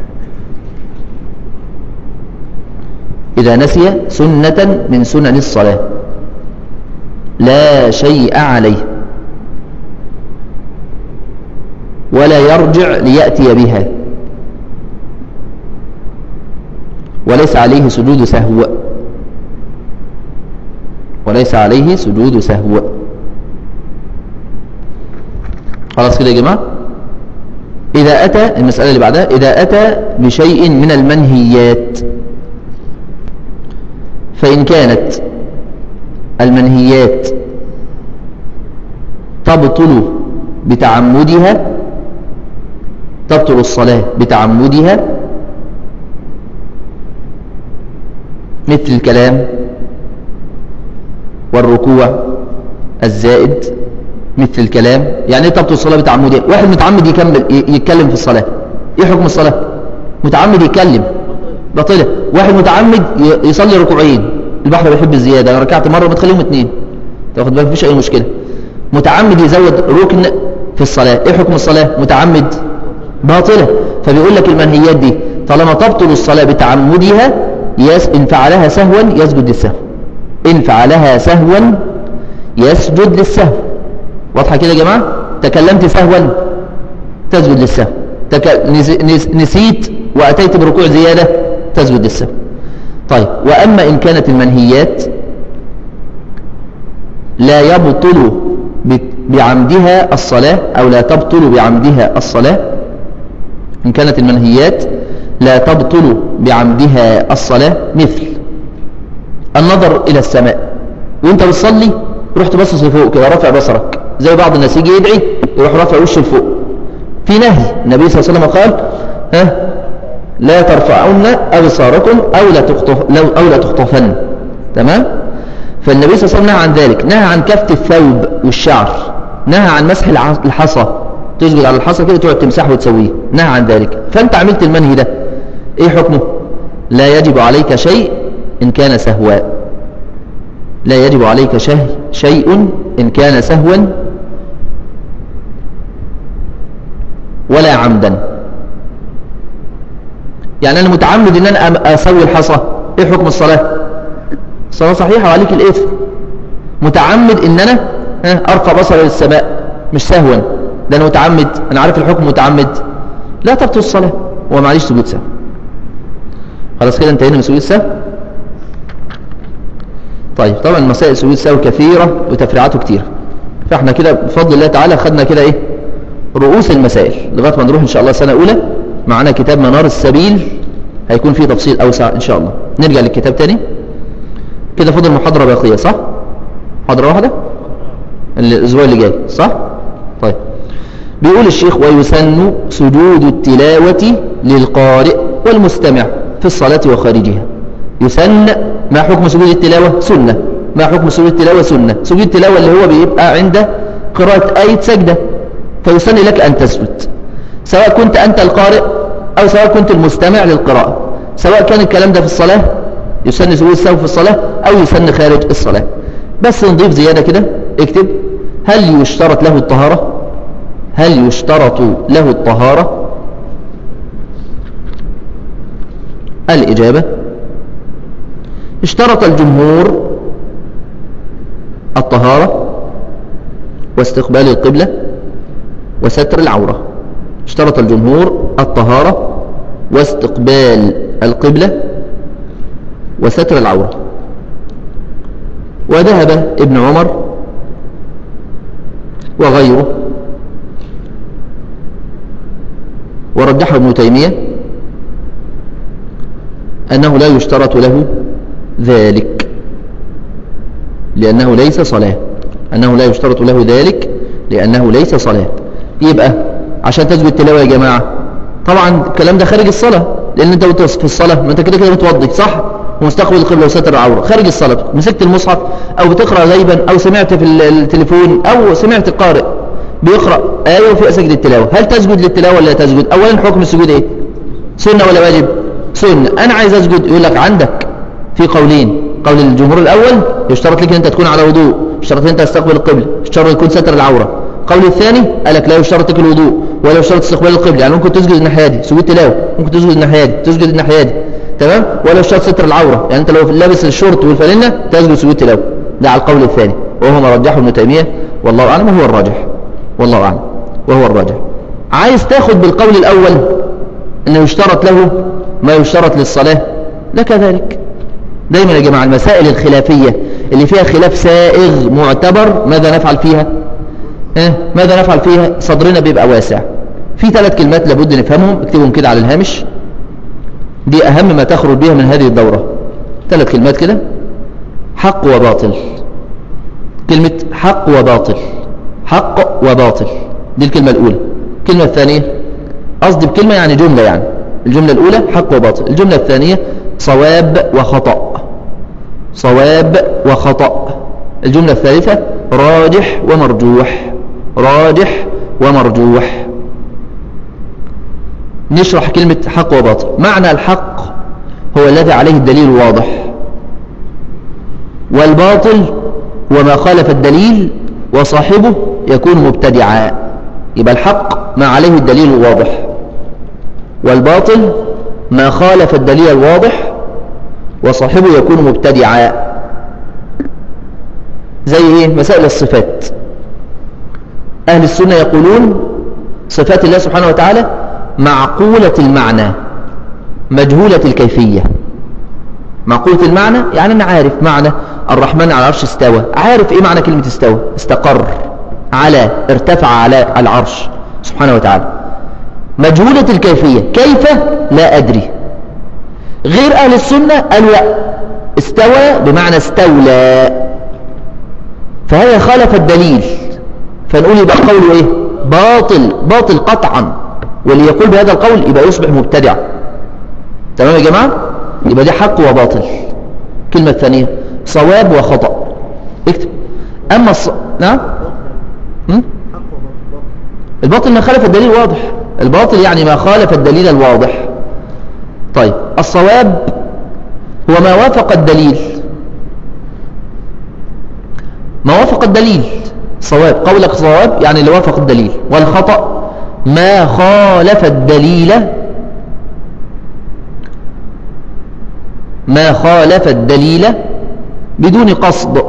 إذا نسي سنة من سنن الصلاة لا شيء عليه ولا يرجع ليأتي بها وليس عليه سجود سهو وليس عليه سجود سهو خلاص كده يا جماعة إذا أتى المسألة اللي بعدها إذا أتى بشيء من المنهيات فإن كانت المنهيات تبطل بتعمدها تبطل الصلاة بتعمدها مثل الكلام والركوع الزائد مثل الكلام يعني ايه تبطل الصلاة بتعمدين واحد متعمد يكمل ي- يتكلم في الصلاة ايه حكم الصلاة متعمد يتكلم باطلة واحد متعمد ي- يصلي ركوعين البحر بيحب الزيادة انا ركعت مرة بتخليهم اتنين تاخد بالك مفيش اي مشكلة متعمد يزود ركن في الصلاة ايه حكم الصلاة متعمد باطلة فبيقول لك المنهيات دي طالما تبطل الصلاة بتعمدها يس إن فعلها سهوا يسجد للسهو إن فعلها سهوا يسجد للسهو واضحة كده يا جماعة تكلمت سهوا تسجد للسهو تك... نس... نس... نسيت وأتيت بركوع زيادة تسجد للسهو طيب وأما إن كانت المنهيات لا يبطل ب- بعمدها الصلاة أو لا تبطل بعمدها الصلاة إن كانت المنهيات لا تبطل بعمدها الصلاة مثل النظر إلى السماء وانت بتصلي رحت باصص لفوق كده رافع بصرك زي بعض الناس يجي يدعي يروح رافع وشه لفوق في نهي النبي صلى الله عليه وسلم قال ها لا ترفعون أبصاركم أو لا تخطف لو أو لا تخطفن تمام فالنبي صلى الله عليه وسلم نهى عن ذلك نهى عن كفت الثوب والشعر نهى عن مسح الع- الحصى تسجد على الحصى كده تقعد تمسحه وتسويه نهى عن ذلك فانت عملت المنهي ده ايه حكمه لا يجب عليك شيء ان كان سهوا لا يجب عليك شيء شيء ان كان سهوا ولا عمدا يعني انا متعمد ان انا أم- اسوي الحصى ايه حكم الصلاه الصلاه صحيحه وعليك الاثم متعمد ان انا ها، ارفع بصري للسماء مش سهوا ده انا متعمد انا عارف الحكم متعمد لا تبطل الصلاه هو معليش سجود سهو خلاص كده انتهينا من سجود السهو طيب طبعا مسائل سجود السهو كثيره وتفريعاته كتيره فاحنا كده بفضل الله تعالى خدنا كده ايه رؤوس المسائل لغايه ما نروح ان شاء الله سنه اولى معانا كتاب منار السبيل هيكون فيه تفصيل اوسع ان شاء الله نرجع للكتاب تاني كده فاضل محاضره باقيه صح محاضره واحده الاسبوع اللي جاي صح طيب بيقول الشيخ ويسن سجود التلاوة للقارئ والمستمع في الصلاة وخارجها يسن ما حكم سجود التلاوة سنة ما حكم سجود التلاوة سنة سجود التلاوة اللي هو بيبقى عند قراءة آية سجدة فيسن لك أن تسجد سواء كنت أنت القارئ أو سواء كنت المستمع للقراءة سواء كان الكلام ده في الصلاة يسن سجود السهو في الصلاة أو يسن خارج الصلاة بس نضيف زيادة كده اكتب هل يشترط له الطهارة هل يشترط له الطهارة الإجابة اشترط الجمهور الطهارة واستقبال القبلة وستر العورة اشترط الجمهور الطهارة واستقبال القبلة وستر العورة وذهب ابن عمر وغيره ورجحه ابن تيمية أنه لا يشترط له ذلك لأنه ليس صلاة أنه لا يشترط له ذلك لأنه ليس صلاة يبقى عشان تسجد تلاوة يا جماعة طبعا الكلام ده خارج الصلاة لأن أنت وأنت في الصلاة ما أنت كده كده متوضي صح ومستقبل القبلة وستر العورة خارج الصلاة مسكت المصحف أو بتقرأ غيبا أو سمعت في التليفون أو سمعت القارئ بيقرأ آية وفي سجد التلاوة هل تسجد للتلاوة ولا لا تسجد أولا حكم السجود إيه سنة ولا واجب سنة أنا عايز أسجد يقول لك عندك في قولين قول الجمهور الأول يشترط لك أن أنت تكون على وضوء يشترط أن أنت تستقبل القبلة يشترط يكون ستر العورة قول الثاني قال لك لا يشترط لك الوضوء ولا يشترط استقبال القبلة يعني ممكن تسجد الناحية دي سجود تلاوة ممكن تسجد الناحية دي تسجد الناحية دي تمام ولا يشترط ستر العورة يعني أنت لو لابس الشورت والفانلة تسجد سجود تلاوة ده على القول الثاني وهو ما رجحه ابن تيمية والله أعلم وهو الراجح والله أعلم وهو الراجح عايز تاخد بالقول الأول أنه يشترط له ما يشترط للصلاة لا كذلك دايما يا جماعة المسائل الخلافية اللي فيها خلاف سائغ معتبر ماذا نفعل فيها اه ماذا نفعل فيها صدرنا بيبقى واسع في ثلاث كلمات لابد نفهمهم اكتبهم كده على الهامش دي أهم ما تخرج بها من هذه الدورة ثلاث كلمات كده حق وباطل كلمة حق وباطل حق وباطل دي الكلمة الأولى الكلمة الثانية قصدي بكلمة يعني جملة يعني الجملة الأولى حق وباطل الجملة الثانية صواب وخطأ صواب وخطأ الجملة الثالثة راجح ومرجوح راجح ومرجوح نشرح كلمة حق وباطل معنى الحق هو الذي عليه الدليل واضح والباطل وما خالف الدليل وصاحبه يكون مبتدعا يبقى الحق ما عليه الدليل الواضح والباطل ما خالف الدليل الواضح وصاحبه يكون مبتدعا زي ايه مسائل الصفات اهل السنة يقولون صفات الله سبحانه وتعالى معقولة المعنى مجهولة الكيفية معقولة المعنى يعني أنا عارف معنى الرحمن على العرش استوى عارف إيه معنى كلمة استوى استقر على ارتفع على العرش سبحانه وتعالى مجهولة الكيفية كيف لا أدري غير أهل السنة قالوا لا استوى بمعنى استولى فهذا خالف الدليل فنقول يبقى قوله ايه باطل باطل قطعا واللي يقول بهذا القول يبقى يصبح مبتدع تمام يا جماعة يبقى دي حق وباطل كلمة ثانية صواب وخطأ اكتب أما الص... نعم هم؟ الباطل ما خالف الدليل واضح الباطل يعني ما خالف الدليل الواضح طيب الصواب هو ما وافق الدليل ما وافق الدليل صواب قولك صواب يعني اللي وافق الدليل والخطأ ما خالف الدليل ما خالف الدليل بدون قصد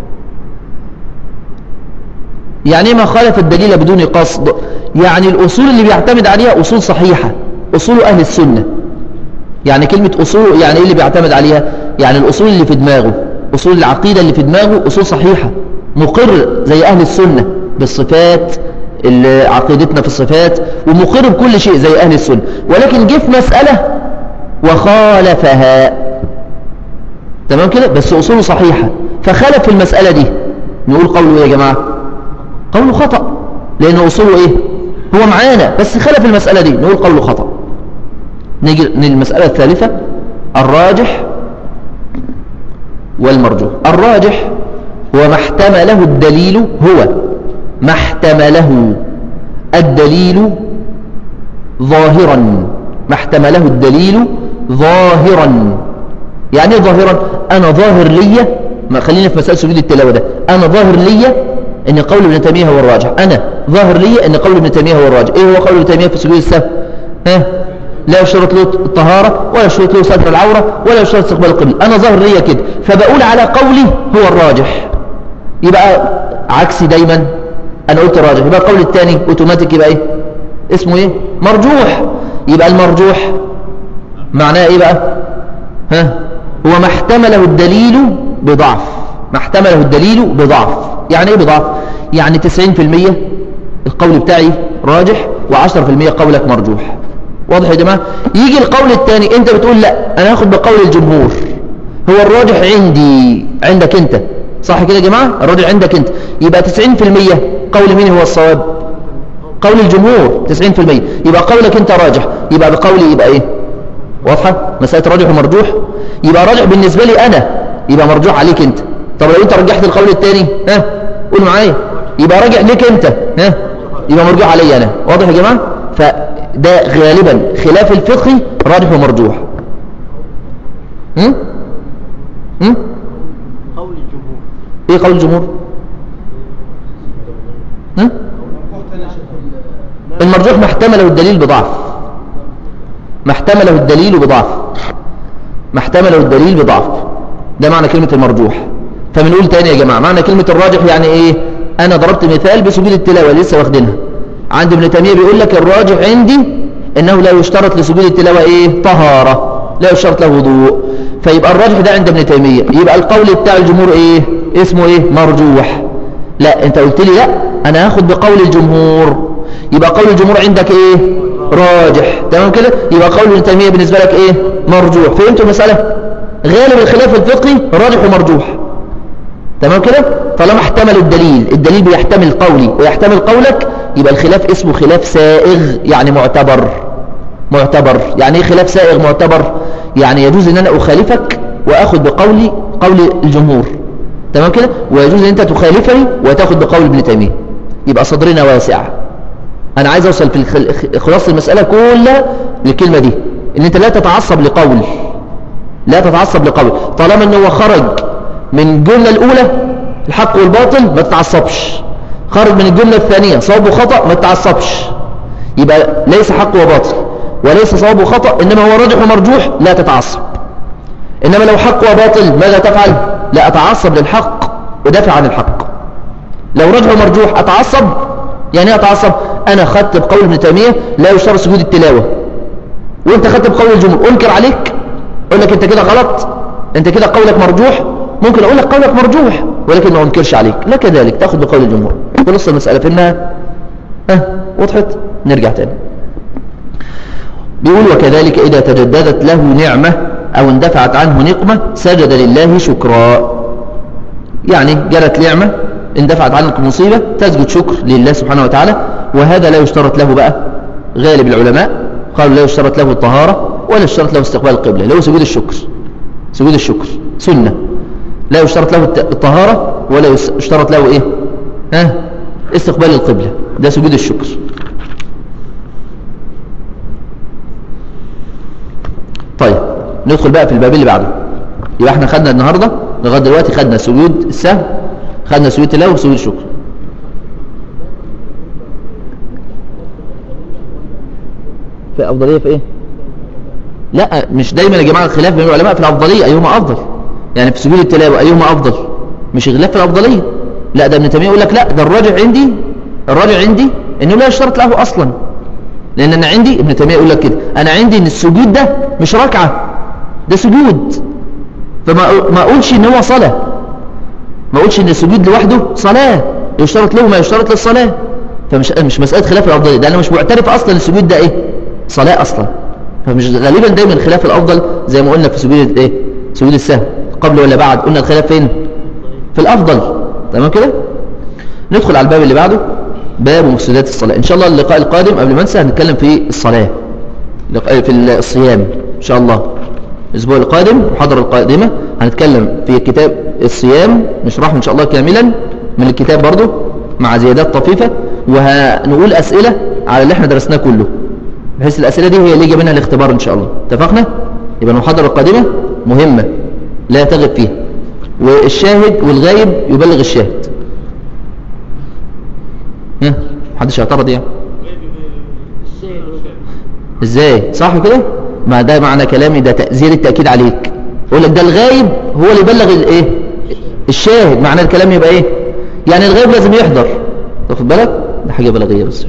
يعني ما خالف الدليل بدون قصد يعني الأصول اللي بيعتمد عليها أصول صحيحة أصول أهل السنة يعني كلمة أصول يعني إيه اللي بيعتمد عليها يعني الأصول اللي في دماغه أصول العقيدة اللي في دماغه أصول صحيحة مقر زي أهل السنة بالصفات اللي عقيدتنا في الصفات ومقر بكل شيء زي أهل السنة ولكن جه في مسألة وخالفها تمام كده بس أصوله صحيحة فخالف في المسألة دي نقول قوله إيه يا جماعة قوله خطأ لأن أصوله إيه هو معانا بس خالف المسألة دي نقول قوله خطأ نيجي للمسألة الثالثة الراجح والمرجوح الراجح هو ما احتمله الدليل هو ما احتمله الدليل ظاهرا ما احتمله الدليل ظاهرا يعني ايه ظاهرا انا ظاهر لي ما خلينا في مسألة سجود التلاوة ده انا ظاهر لي ان قول ابن تيمية هو الراجح انا ظاهر لي ان قول ابن تيمية هو الراجح ايه هو قول ابن تيمية في سجود السهو ها لا يشترط له الطهارة ولا يشترط له ستر العورة ولا يشترط استقبال القبلة انا ظاهر لي كده فبقول على قولي هو الراجح يبقى عكسي دايما انا قلت الراجح يبقى القول الثاني اوتوماتيك يبقى ايه اسمه ايه مرجوح يبقى المرجوح معناه ايه بقى ها هو ما احتمله الدليل بضعف ما احتمله الدليل بضعف يعني ايه بضعف يعني 90% القول بتاعي راجح و10% قولك مرجوح واضح يا جماعة يجي القول الثاني انت بتقول لا انا هاخد بقول الجمهور هو الراجح عندي عندك انت صح كده يا جماعة الراجح عندك انت يبقى 90% قول مين هو الصواب قول الجمهور 90% يبقى قولك انت راجح يبقى بقولي يبقى ايه واضحة مسألة راجح ومرجوح يبقى راجح بالنسبة لي انا يبقى مرجوح عليك انت طب لو انت رجحت القول الثاني ها قول معايا يبقى راجع ليك انت ها يبقى مرجوح علي انا واضح يا جماعة فده غالبا خلاف الفقه راجح ومرجوح هم؟ هم؟ قول الجمهور ايه قول الجمهور هم؟ المرجوح ما احتمله الدليل بضعف ما احتمله الدليل بضعف ما احتمله الدليل بضعف ده معنى كلمة المرجوح فبنقول تاني يا جماعة معنى كلمة الراجح يعني ايه انا ضربت مثال بسجود التلاوة لسه واخدينها عند ابن تيمية بيقول لك الراجح عندي انه لا يشترط لسجود التلاوة ايه طهارة لا يشترط له وضوء فيبقى الراجح ده عند ابن تيمية يبقى القول بتاع الجمهور ايه اسمه ايه مرجوح لا انت قلت لي لا انا هاخد بقول الجمهور يبقى قول الجمهور عندك ايه راجح تمام كده يبقى قول ابن تيمية بالنسبة لك ايه مرجوح فهمتوا المسألة غالب الخلاف الفقهي راجح ومرجوح تمام كده طالما احتمل الدليل الدليل بيحتمل قولي ويحتمل قولك يبقى الخلاف اسمه خلاف سائغ يعني معتبر معتبر يعني ايه خلاف سائغ معتبر يعني يجوز ان انا اخالفك واخد بقولي قول الجمهور تمام كده ويجوز ان انت تخالفني وتاخد بقول ابن تيميه يبقى صدرنا واسع انا عايز اوصل في الخل- خلاص المساله كلها للكلمه دي ان انت لا تتعصب لقول لا تتعصب لقول طالما ان هو خرج من الجمله الاولى الحق والباطل ما تتعصبش خرج من الجمله الثانيه صواب وخطا ما تتعصبش يبقى ليس حق وباطل وليس صواب وخطا انما هو راجح ومرجوح لا تتعصب انما لو حق وباطل ماذا تفعل لا اتعصب للحق ودافع عن الحق لو رجح ومرجوح اتعصب يعني ايه اتعصب انا خدت بقول ابن تيميه لا يشترط سجود التلاوه وانت خدت بقول الجمهور انكر عليك اقول لك انت كده غلط انت كده قولك مرجوح ممكن اقول لك قولك مرجوح ولكن ما انكرش عليك لا كذلك تاخد بقول الجمهور خلص المساله فهمناها ها وضحت نرجع تاني بيقول وكذلك إذا تجددت له نعمة أو اندفعت عنه نقمة سجد لله شكرا يعني جرت نعمة اندفعت عنك مصيبة تسجد شكر لله سبحانه وتعالى وهذا لا يشترط له بقى غالب العلماء قالوا لا يشترط له الطهارة ولا يشترط له استقبال القبلة له سجود الشكر سجود الشكر سنة لا يشترط له الت- الطهارة ولا يس- يشترط له ايه ها استقبال القبلة ده سجود الشكر طيب ندخل بقى في الباب اللي بعده يبقى احنا خدنا النهارده لغايه دلوقتي خدنا سجود السهو خدنا سجود التلاوه وسجود الشكر في افضليه في ايه لا مش دايما يا جماعه الخلاف بين العلماء في الافضليه ايهما افضل يعني في سجود التلاوه ايهما افضل مش خلاف في الافضليه لا ده ابن تيميه يقول لك لا ده الراجع عندي الراجع عندي انه لا يشترط له اصلا لان انا عندي ابن تيميه يقول لك كده انا عندي ان السجود ده مش ركعه ده سجود فما ما اقولش ان هو صلاه ما اقولش ان السجود لوحده صلاه يشترط له ما يشترط للصلاه فمش مش مساله خلاف الافضليه ده انا مش معترف اصلا السجود ده ايه صلاه اصلا فمش غالبا دايما الخلاف الافضل زي ما قلنا في سجود ايه سجود السهو قبل ولا بعد قلنا الخلاف فين في الافضل تمام كده ندخل على الباب اللي بعده باب مفسدات الصلاة إن شاء الله اللقاء القادم قبل ما انسى هنتكلم في الصلاة لقاء- في الصيام إن شاء الله الأسبوع القادم المحاضرة القادمة هنتكلم في كتاب الصيام نشرحه إن شاء الله كاملا من الكتاب برضه مع زيادات طفيفة وهنقول أسئلة على اللي احنا درسناه كله بحيث الأسئلة دي هي اللي يجي منها الاختبار إن شاء الله اتفقنا؟ يبقى المحاضرة القادمة مهمة لا تغب فيها والشاهد والغايب يبلغ الشاهد ها محدش اعترض يعني ازاي صح كده ما ده معنى كلامي ده تأزير التأكيد عليك يقول لك ده الغايب هو اللي يبلغ الايه الشاهد معنى الكلام يبقى ايه يعني الغايب لازم يحضر واخد بالك ده حاجة بلاغية بس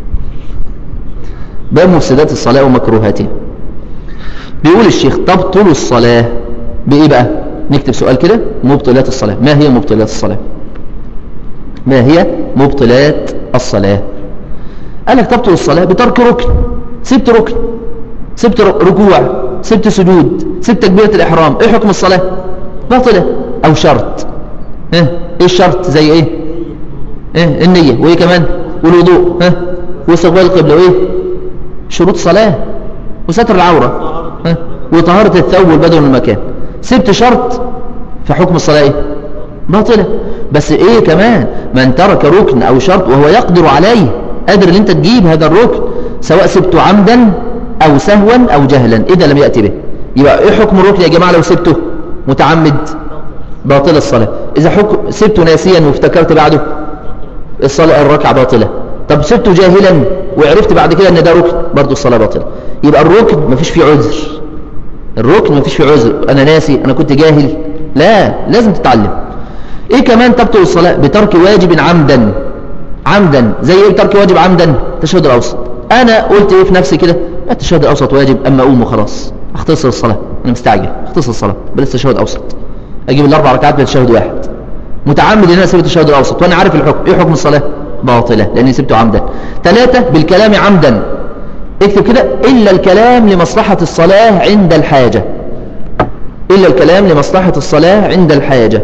باب مفسدات الصلاة ومكروهاتها بيقول الشيخ تبطل الصلاة بإيه بقى نكتب سؤال كده مبطلات الصلاة ما هي مبطلات الصلاة ما هي مبطلات الصلاة قال لك تبطل الصلاة بترك ركن سبت ركن سبت ر- ركوع سبت سجود سبت تكبيرة الإحرام إيه حكم الصلاة باطلة أو شرط ها إيه الشرط زي إيه إيه النية وإيه كمان والوضوء ها واستقبال القبلة وإيه شروط صلاة وستر العورة ها وطهارة الثوب والبدن من المكان سبت شرط في حكم الصلاة إيه باطلة بس ايه كمان من ترك ركن او شرط وهو يقدر عليه قادر ان انت تجيب هذا الركن سواء سبته عمدا او سهوا او جهلا اذا لم يأتي به يبقى ايه حكم الركن يا جماعة لو سبته متعمد باطل الصلاة اذا حكم سبته ناسيا وافتكرت بعده الصلاة الركعة باطلة طب سبته جاهلا وعرفت بعد كده ان ده ركن برضه الصلاة باطلة يبقى الركن مفيش فيه عذر الركن مفيش فيه عذر انا ناسي انا كنت جاهل لا لازم تتعلم ايه كمان تبطل الصلاة بترك واجب عمدا عمدا زي ايه ترك واجب عمدا التشهد الاوسط انا قلت ايه في نفسي كده التشهد الاوسط واجب اما اقوم وخلاص اختصر الصلاة انا مستعجل اختصر الصلاة بلاش تشهد اوسط اجيب الاربع ركعات بتشهد واحد متعمد ان انا اسيب التشهد الاوسط وانا عارف الحكم ايه حكم الصلاة باطلة لاني سبته عمدا ثلاثة بالكلام عمدا اكتب كده الا الكلام لمصلحة الصلاة عند الحاجة الا الكلام لمصلحة الصلاة عند الحاجة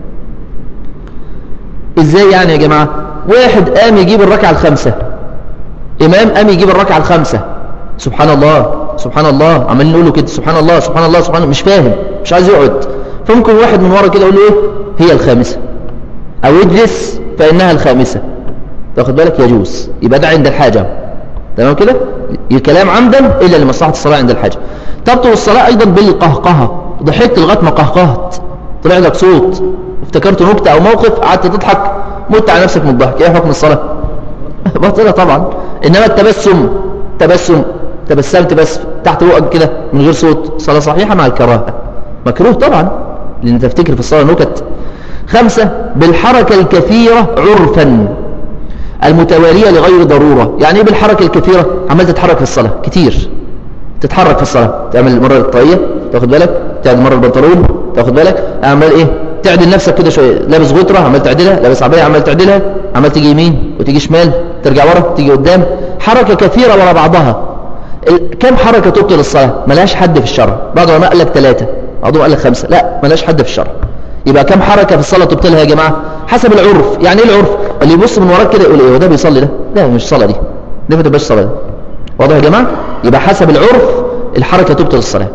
ازاي يعني يا جماعة واحد قام يجيب الركعة الخامسة امام قام يجيب الركعة الخامسة سبحان الله سبحان الله عمالين نقول له كده سبحان الله سبحان الله سبحان الله مش فاهم مش عايز يقعد فممكن واحد من ورا كده يقول له ايه هي الخامسة او اجلس فانها الخامسة تاخد بالك يجوز يبقى ده عند الحاجة تمام كده الكلام عمدا الا لمصلحة الصلاة عند الحاجة تبطل الصلاة ايضا بالقهقهة ضحكت لغايه ما قهقهت طلع لك صوت افتكرت نكتة او موقف قعدت تضحك مت على نفسك من الضحك ايه حكم الصلاة باطلة طبعا انما التبسم تبسم تبسمت بس تحت بقك كده من غير صوت صلاة صحيحة مع الكراهة مكروه طبعا لان تفتكر في الصلاة نكت خمسة بالحركة الكثيرة عرفا المتوالية لغير ضرورة يعني ايه بالحركة الكثيرة عمال تتحرك في الصلاة كتير تتحرك في الصلاة تعمل مرة الطاقية تاخد بالك تعمل مرة البنطلون تاخد بالك عمال ايه تعدل نفسك كده شوية لابس غطرة عمال تعدلها لابس عباية عمال تعدلها عمال تيجي يمين وتيجي شمال ترجع ورا تيجي قدام حركة كثيرة ورا بعضها ال- كم حركة تبطل الصلاة ملهاش حد في الشرع بعض العلماء قال لك ثلاثة بعضهم قال لك خمسة لا ملهاش حد في الشرع يبقى كم حركة في الصلاة تبطلها يا جماعة حسب العرف يعني ايه العرف اللي يبص من وراك كده يقول ايه وده بيصلي ده لا مش صلاة دي دي ما تبقاش صلاة دي واضح يا جماعة يبقى حسب العرف الحركة تبطل الصلاة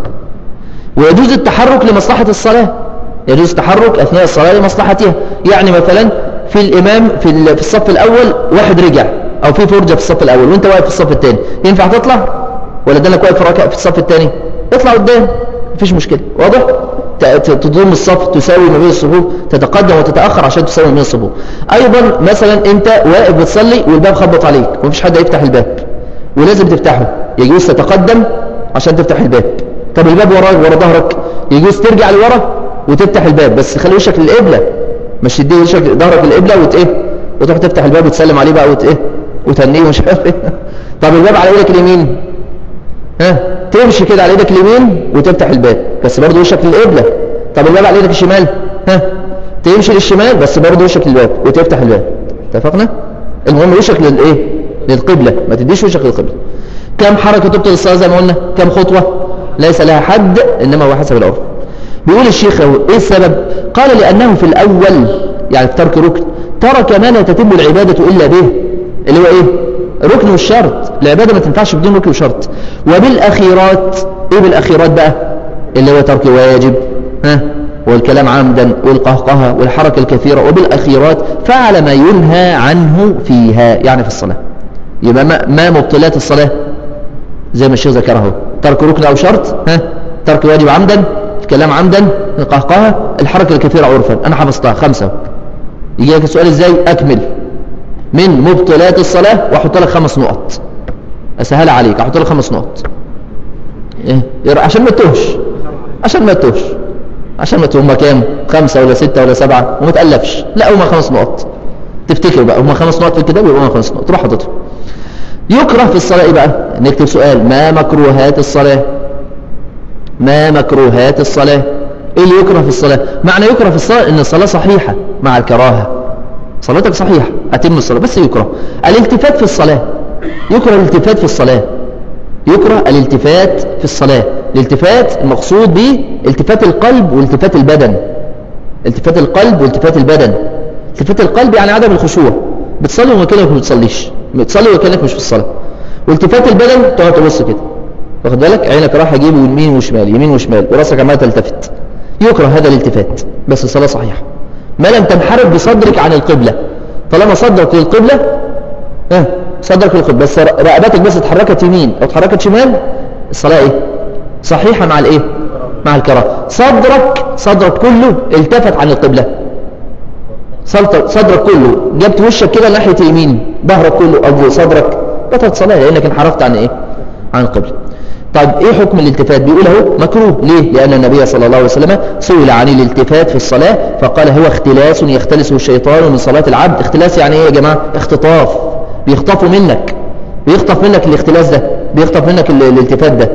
ويجوز التحرك لمصلحة الصلاة يجوز التحرك أثناء الصلاة لمصلحتها يعني مثلا في الإمام في ال- في الصف الأول واحد رجع أو في فرجة في الصف الأول وأنت واقف في الصف الثاني ينفع تطلع ولا ده انك واقف في ركعة في الصف الثاني اطلع قدام مفيش مشكلة واضح ت- ت- تضم الصف تساوي ما بين الصفوف تتقدم وتتأخر عشان تساوي ما بين الصفوف أيضا مثلا أنت واقف بتصلي والباب خبط عليك ومفيش حد هيفتح الباب ولازم تفتحه يجوز تتقدم عشان تفتح الباب طب الباب وراك ورا ظهرك يجوز ترجع لورا وتفتح الباب بس خلي وشك للقبلة مش تدي وشك ظهرك للقبلة وت ايه وتروح تفتح الباب وتسلم عليه بقى وت ايه وتهنيه ومش عارف ايه طب الباب على ايدك اليمين ها تمشي كده على ايدك اليمين وتفتح الباب بس برضه وشك للقبلة طب الباب على ايدك الشمال ها تمشي للشمال بس برضه وشك للباب وتفتح الباب اتفقنا المهم وشك للايه للقبلة ما تديش وشك للقبلة كم حركة تبطل الصلاة زي ما قلنا كم خطوة ليس لها حد إنما هو حسب العرف بيقول الشيخ هو ايه السبب قال لأنه في الأول يعني في ترك ركن ترك ما لا تتم العبادة إلا به اللي هو ايه ركن والشرط العبادة ما تنفعش بدون ركن وشرط وبالأخيرات ايه بالأخيرات بقى اللي هو ترك واجب ها والكلام عمدا والقهقهة والحركة الكثيرة وبالأخيرات فعل ما ينهى عنه فيها يعني في الصلاة يبقى ما, ما مبطلات الصلاة زي ما الشيخ ذكره اهو ترك ركن أو شرط ها ترك واجب عمدا الكلام عمدا القهقهة الحركة الكثيرة عرفا أنا حفظتها خمسة يجي لك السؤال ازاي أكمل من مبطلات الصلاة وأحط لك خمس نقط أسهل عليك أحط لك خمس نقط إيه؟ إيه؟ عشان ما تتوهش عشان ما تتوهش عشان ما تتوه هما كام خمسة ولا ستة ولا سبعة وما تألفش لا هما خمس نقط تفتكر بقى هما خمس نقط في الكتاب يبقى هما خمس نقط تروح حاططهم يكره في الصلاة ايه بقى نكتب سؤال ما مكروهات الصلاة ما مكروهات الصلاة ايه اللي يكره في الصلاة معنى يكره في الصلاة ان الصلاة صحيحة مع الكراهة صلاتك صحيحة اتم الصلاة بس يكره الالتفات في الصلاة يكره الالتفات في الصلاة يكره الالتفات في الصلاة الالتفات المقصود به التفات القلب والتفات البدن التفات القلب والتفات البدن التفات القلب يعني عدم الخشوع بتصلي وكانك ما بتصليش بتصلي وكانك مش في الصلاة والتفات البدن تقعد تبص كده واخد بالك عينك راح جيب يمين وشمال يمين وشمال وراسك عمال تلتفت يكره هذا الالتفات بس الصلاة صحيحة ما لم تنحرف بصدرك عن القبلة طالما صدرك للقبلة ها صدرك للقبلة بس رقبتك بس اتحركت يمين او اتحركت شمال الصلاة ايه صحيحة مع الايه مع الكراهه صدرك صدرك كله التفت عن القبلة صدرك كله جبت وشك كده ناحية اليمين ظهرك كله او صدرك بطلت صلاة لانك انحرفت عن ايه عن القبلة طيب ايه حكم الالتفات بيقول اهو مكروه ليه لان النبي صلى الله عليه وسلم سئل عن الالتفات في الصلاة فقال هو اختلاس يختلسه الشيطان من صلاة العبد اختلاس يعني ايه يا جماعة اختطاف بيخطفوا منك بيخطف منك الاختلاس ده بيخطف منك ال- الالتفات ده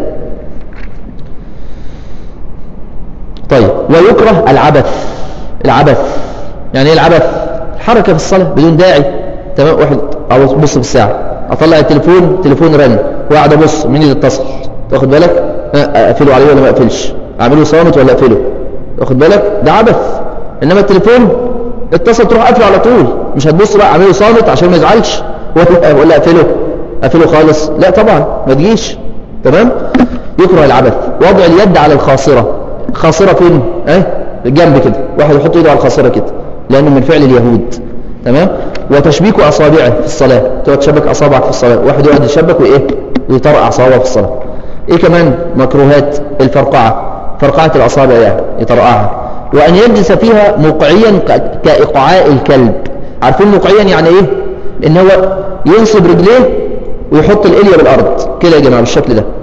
طيب ويكره العبث العبث يعني ايه العبث الحركة في الصلاة بدون داعي تمام واحد او بص في الساعة اطلع التليفون تليفون رن وقاعد ابص مين اللي اتصل واخد بالك ها، اقفله عليه ولا ما اقفلش اعمله صامت ولا اقفله واخد بالك ده عبث انما التليفون اتصل تروح قافله على طول مش هتبص بقى اعمله صامت عشان ما يزعلش ولا ولا اقفله اقفله خالص لا طبعا ما تجيش تمام يكره العبث وضع اليد على الخاصرة خاصرة فين اه جنب كده واحد يحط ايده على الخاصرة كده لانه من فعل اليهود تمام وتشبيك اصابعه في الصلاة تقعد تشبك اصابعك في الصلاة واحد يقعد يشبك وايه ويطرقع اصابعه في الصلاة ايه كمان مكروهات الفرقعة فرقعة الاصابع يعني يطرقعها وان يجلس فيها مقعيا ك- كاقعاء الكلب عارفين مقعيا يعني ايه ان هو ينصب رجليه ويحط الالية بالارض كده يا جماعة بالشكل ده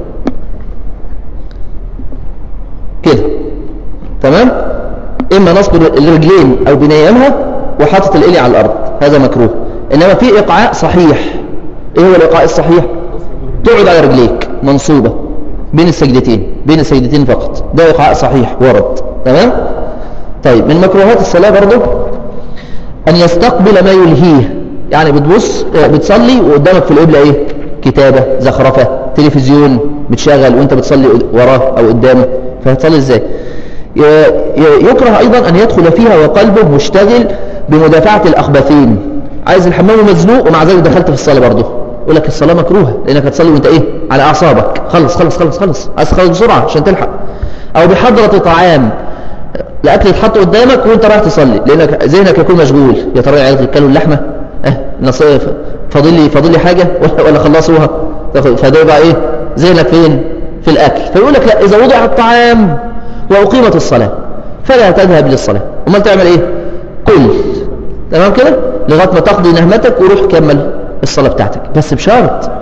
كده تمام اما نصب الرجلين او بنيامها وحاطط الالي على الارض هذا مكروه انما في ايقاع صحيح ايه هو الايقاع الصحيح تقعد على رجليك منصوبة بين السجدتين بين السجدتين فقط ده ايقاع صحيح ورد تمام طيب من مكروهات الصلاة برضو ان يستقبل ما يلهيه يعني بتبص آه، بتصلي وقدامك في القبلة ايه كتابة زخرفة تلفزيون بتشغل وانت بتصلي وراه او قدامه فهتصلي ازاي ي- ي- يكره ايضا ان يدخل فيها وقلبه مشتغل بمدافعة الاخبثين عايز الحمام مزنوق ومع ذلك دخلت في الصلاة برضه يقول لك الصلاة مكروهة لانك هتصلي وانت ايه على اعصابك خلص خلص خلص خلص عايز تخلص بسرعة عشان تلحق او بحضرة طعام الاكل يتحط قدامك وانت رايح تصلي لانك ذهنك يكون مشغول يا ترى العيال كلوا اللحمه اه نصيف فاضل لي فاضل لي حاجه ولا ولا خلصوها تاخد- فده يبقى ايه ذهنك فين في الاكل فيقول لك لا اذا وضع الطعام واقيمت الصلاه فلا تذهب للصلاه امال تعمل ايه كل تمام كده لغايه ما تقضي نهمتك وروح كمل الصلاه بتاعتك بس بشرط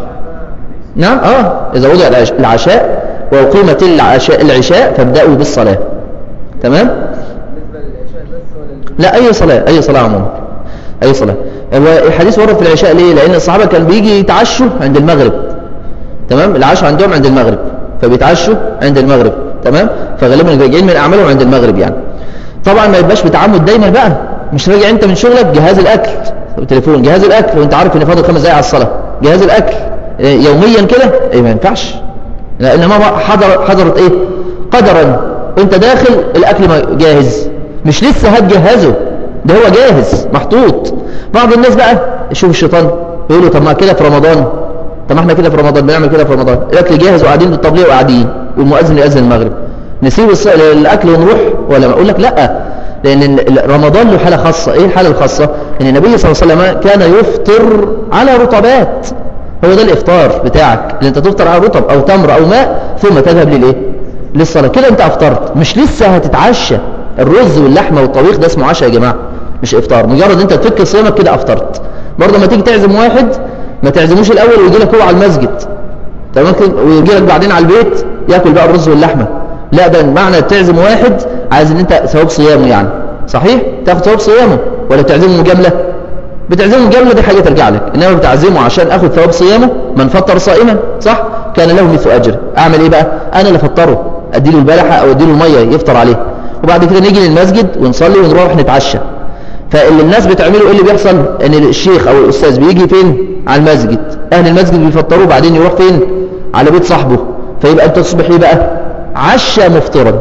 نعم اه اذا وضع العش- العشاء واقيمت العشاء العشاء فابداوا بالصلاه تمام بالنسبة للعشاء بس ولا لا اي صلاه اي صلاه عموما اي صلاه هو الحديث ورد في العشاء ليه لان الصحابه كان بيجي يتعشوا عند المغرب تمام العشاء عندهم عند المغرب فبيتعشوا عند المغرب تمام فغالبا راجعين من اعمالهم عند المغرب يعني طبعا ما يبقاش بتعمد دايما بقى مش راجع انت من شغلك جهاز الاكل التليفون جهاز الاكل وانت عارف ان فاضل خمس دقايق على الصلاه جهاز الاكل إيه، يوميا كده ايه ما ينفعش لان ما حضر حضرت ايه قدرا وانت داخل الاكل ما جاهز مش لسه هتجهزه ده هو جاهز محطوط بعض الناس بقى يشوف الشيطان يقولوا طب ما كده في رمضان طب ما احنا كده في رمضان بنعمل كده في رمضان الاكل جاهز وقاعدين بالطبليه وقاعدين والمؤذن يأذن المغرب نسيب الص- الاكل ونروح ولا ما اقول لك لا لان ال- رمضان له حاله خاصه ايه الحاله الخاصه ان النبي صلى الله عليه وسلم كان يفطر على رطبات هو ده الافطار بتاعك اللي انت تفطر على رطب او تمر او ماء ثم تذهب للايه للصلاه كده انت افطرت مش لسه هتتعشى الرز واللحمه والطبيخ ده اسمه عشاء يا جماعه مش افطار مجرد انت تفك صيامك كده افطرت برضه لما تيجي تعزم واحد ما تعزموش الاول ويجي لك هو على المسجد تمام كده ويجي لك بعدين على البيت ياكل بقى الرز واللحمه لا ده معنى تعزم واحد عايز ان انت ثواب صيامه يعني صحيح تاخد ثواب صيامه ولا تعزمه مجامله بتعزمه مجامله دي حاجه ترجع لك انما بتعزمه عشان اخد ثواب صيامه من فطر صائما صح كان له مثل اجر اعمل ايه بقى انا اللي افطره اديله البلحه او اديله الميه يفطر عليه وبعد كده نيجي للمسجد ونصلي ونروح نتعشى فاللي الناس بتعمله ايه اللي بيحصل ان الشيخ او الاستاذ بيجي فين على المسجد اهل المسجد بيفطروه بعدين يروح فين على بيت صاحبه فيبقى انت تصبح ايه بقى عشى مفطرا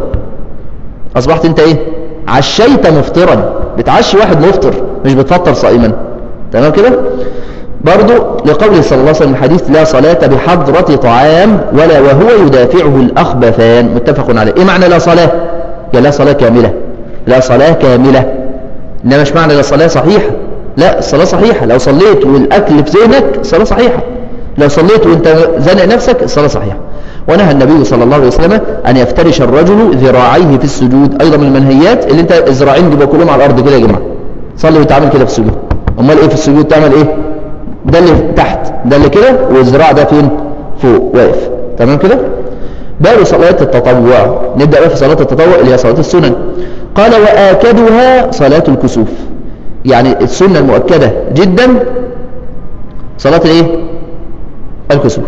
اصبحت انت ايه عشيت مفطرا بتعشي واحد مفطر مش بتفطر صائما تمام كده برضو لقوله صلى الله عليه وسلم الحديث لا صلاة بحضرة طعام ولا وهو يدافعه الأخبثان متفق عليه إيه معنى لا صلاة يا لا صلاة كاملة لا صلاة كاملة إنما مش معنى لا صلاة صحيحة لا الصلاة صحيحة لو صليت والأكل في ذهنك الصلاة صحيحة لو صليت وانت زنق نفسك الصلاة صحيحة ونهى النبي صلى الله عليه وسلم أن يفترش الرجل ذراعيه في السجود أيضا من المنهيات اللي انت الذراعين دول كلهم على الأرض كده يا جماعة صلي وتعمل كده في السجود أمال إيه في السجود تعمل إيه ده اللي تحت ده اللي كده والذراع ده فين فوق واقف تمام كده باب صلاة التطوع نبدأ بقى في صلاة التطوع اللي هي صلاة السنن قال وآكدها صلاة الكسوف يعني السنة المؤكدة جدا صلاة الايه الكسوف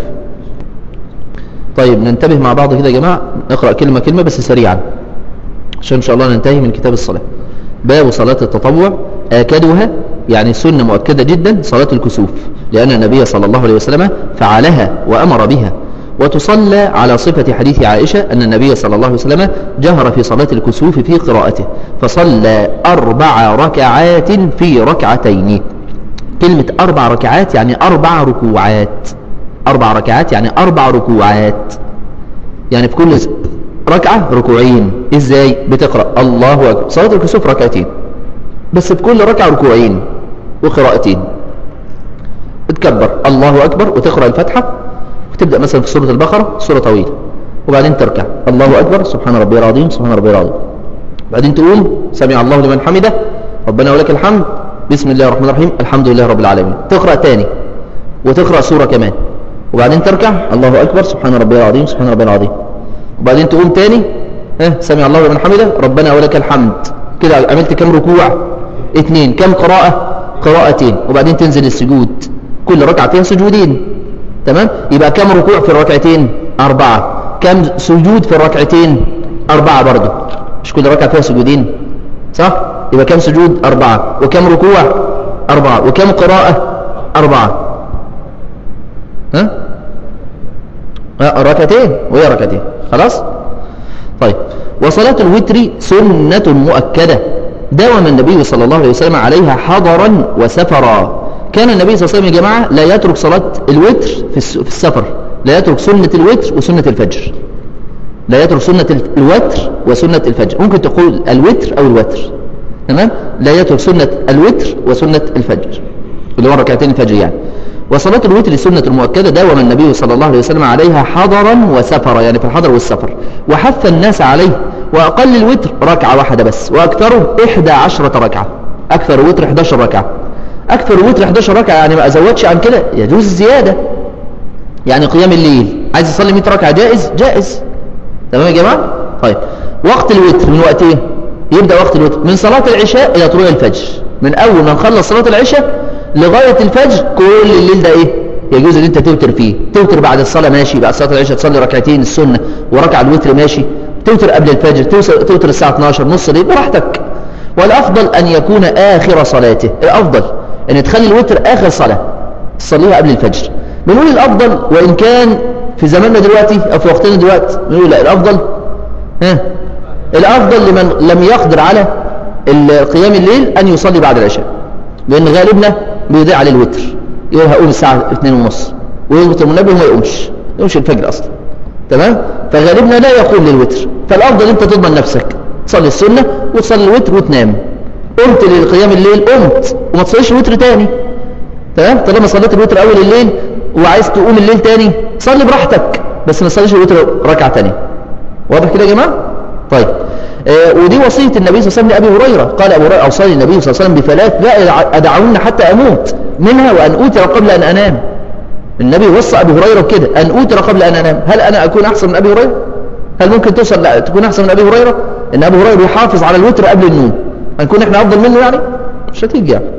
طيب ننتبه مع بعض كده يا جماعة نقرأ كلمة كلمة بس سريعا عشان ان شاء الله ننتهي من كتاب الصلاة باب صلاة التطوع آكدها يعني سنة مؤكدة جدا صلاة الكسوف لأن النبي صلى الله عليه وسلم فعلها وأمر بها وتصلى على صفة حديث عائشة أن النبي صلى الله عليه وسلم جهر في صلاة الكسوف في قراءته فصلى أربع ركعات في ركعتين كلمة أربع ركعات يعني أربع ركوعات أربع ركعات يعني أربع ركوعات يعني في كل ركعة ركوعين ازاي بتقرأ الله أكبر صلاة الكسوف ركعتين بس في كل ركعة ركوعين وقراءتين بتكبر الله أكبر وتقرأ الفاتحة وتبدأ مثلا في سورة البقرة سورة طويلة وبعدين تركع الله أكبر سبحان ربي العظيم سبحان ربي العظيم بعدين تقوم سمع الله لمن حمده ربنا ولك الحمد بسم الله الرحمن الرحيم الحمد لله رب العالمين تقرأ تاني وتقرأ سورة كمان وبعدين تركع الله أكبر سبحان ربي العظيم سبحان ربي العظيم وبعدين تقوم تاني ها سمع الله لمن حمده ربنا ولك الحمد كده عملت كم ركوع اتنين كم قراءة قراءتين وبعدين تنزل السجود كل ركعة فيها سجودين تمام يبقى كم ركوع في الركعتين أربعة كم سجود في الركعتين أربعة برضو مش كل ركعة فيها سجودين صح يبقى كم سجود أربعة وكم ركوع أربعة وكم قراءة أربعة ها ها ركعتين وهي ركعتين خلاص طيب وصلاة الوتر سنة مؤكدة داوم النبي صلى الله عليه وسلم عليها حضرا وسفرا كان النبي صلى الله عليه وسلم يا جماعة لا يترك صلاة الوتر في الس- في السفر لا يترك سنة الوتر وسنة الفجر لا يترك سنة الوتر وسنة الفجر ممكن تقول الوتر أو الوتر تمام لا يترك سنة الوتر وسنة الفجر اللي هو ركعتين الفجر يعني وصلاة الوتر سنة المؤكدة داوم النبي صلى الله عليه وسلم عليها حضرا وسفرا يعني في الحضر والسفر وحث الناس عليه وأقل الوتر ركعة واحدة بس وأكثره إحدى عشرة ركعة أكثر الوتر 11 ركعة أكثر الوتر 11 ركعة يعني ما أزودش عن كده يجوز الزيادة يعني قيام الليل عايز يصلي 100 ركعة جائز جائز تمام يا جماعة طيب وقت الوتر من وقت ايه يبدأ وقت الوتر من صلاة العشاء إلى طلوع الفجر من أول ما نخلص صلاة العشاء لغاية الفجر كل الليل ده ايه يجوز ان انت توتر فيه توتر بعد الصلاة ماشي بعد صلاة العشاء تصلي ركعتين السنة وركع الوتر ماشي توتر قبل الفجر توصل- توتر الساعة 12 نص الليل براحتك والأفضل أن يكون آخر صلاته الأفضل أن تخلي الوتر آخر صلاة تصليها قبل الفجر بنقول الأفضل وإن كان في زماننا دلوقتي أو في وقتنا دلوقتي بنقول لا الأفضل ها الأفضل لمن لم يقدر على ال- قيام الليل أن يصلي بعد العشاء لأن غالبنا بيضيع عليه الوتر يقول هقوم الساعة 2 ونص ويوتر منبه وما يقومش يقومش الفجر أصلا تمام فغالبنا لا يقوم للوتر فالأفضل أنت تضمن نفسك تصلي السنة وتصلي الوتر وتنام قمت للقيام الليل قمت وما تصليش الوتر تاني تمام طالما صليت الوتر اول الليل وعايز تقوم الليل تاني صلي براحتك بس ما تصليش الوتر ركعه تانية واضح كده يا جماعه طيب آه ودي وصيه النبي صلى الله عليه وسلم لابي هريره قال ابو هريره اوصاني النبي صلى الله عليه وسلم بثلاث لا ادعون حتى اموت منها وان اوتر قبل ان انام النبي وصى ابو هريره بكده ان اوتر قبل ان انام هل انا اكون احسن من ابي هريره هل ممكن توصل لا تكون احسن من ابي هريره ان ابو هريره بيحافظ على الوتر قبل النوم هنكون احنا افضل منه يعني مش هتيجي يعني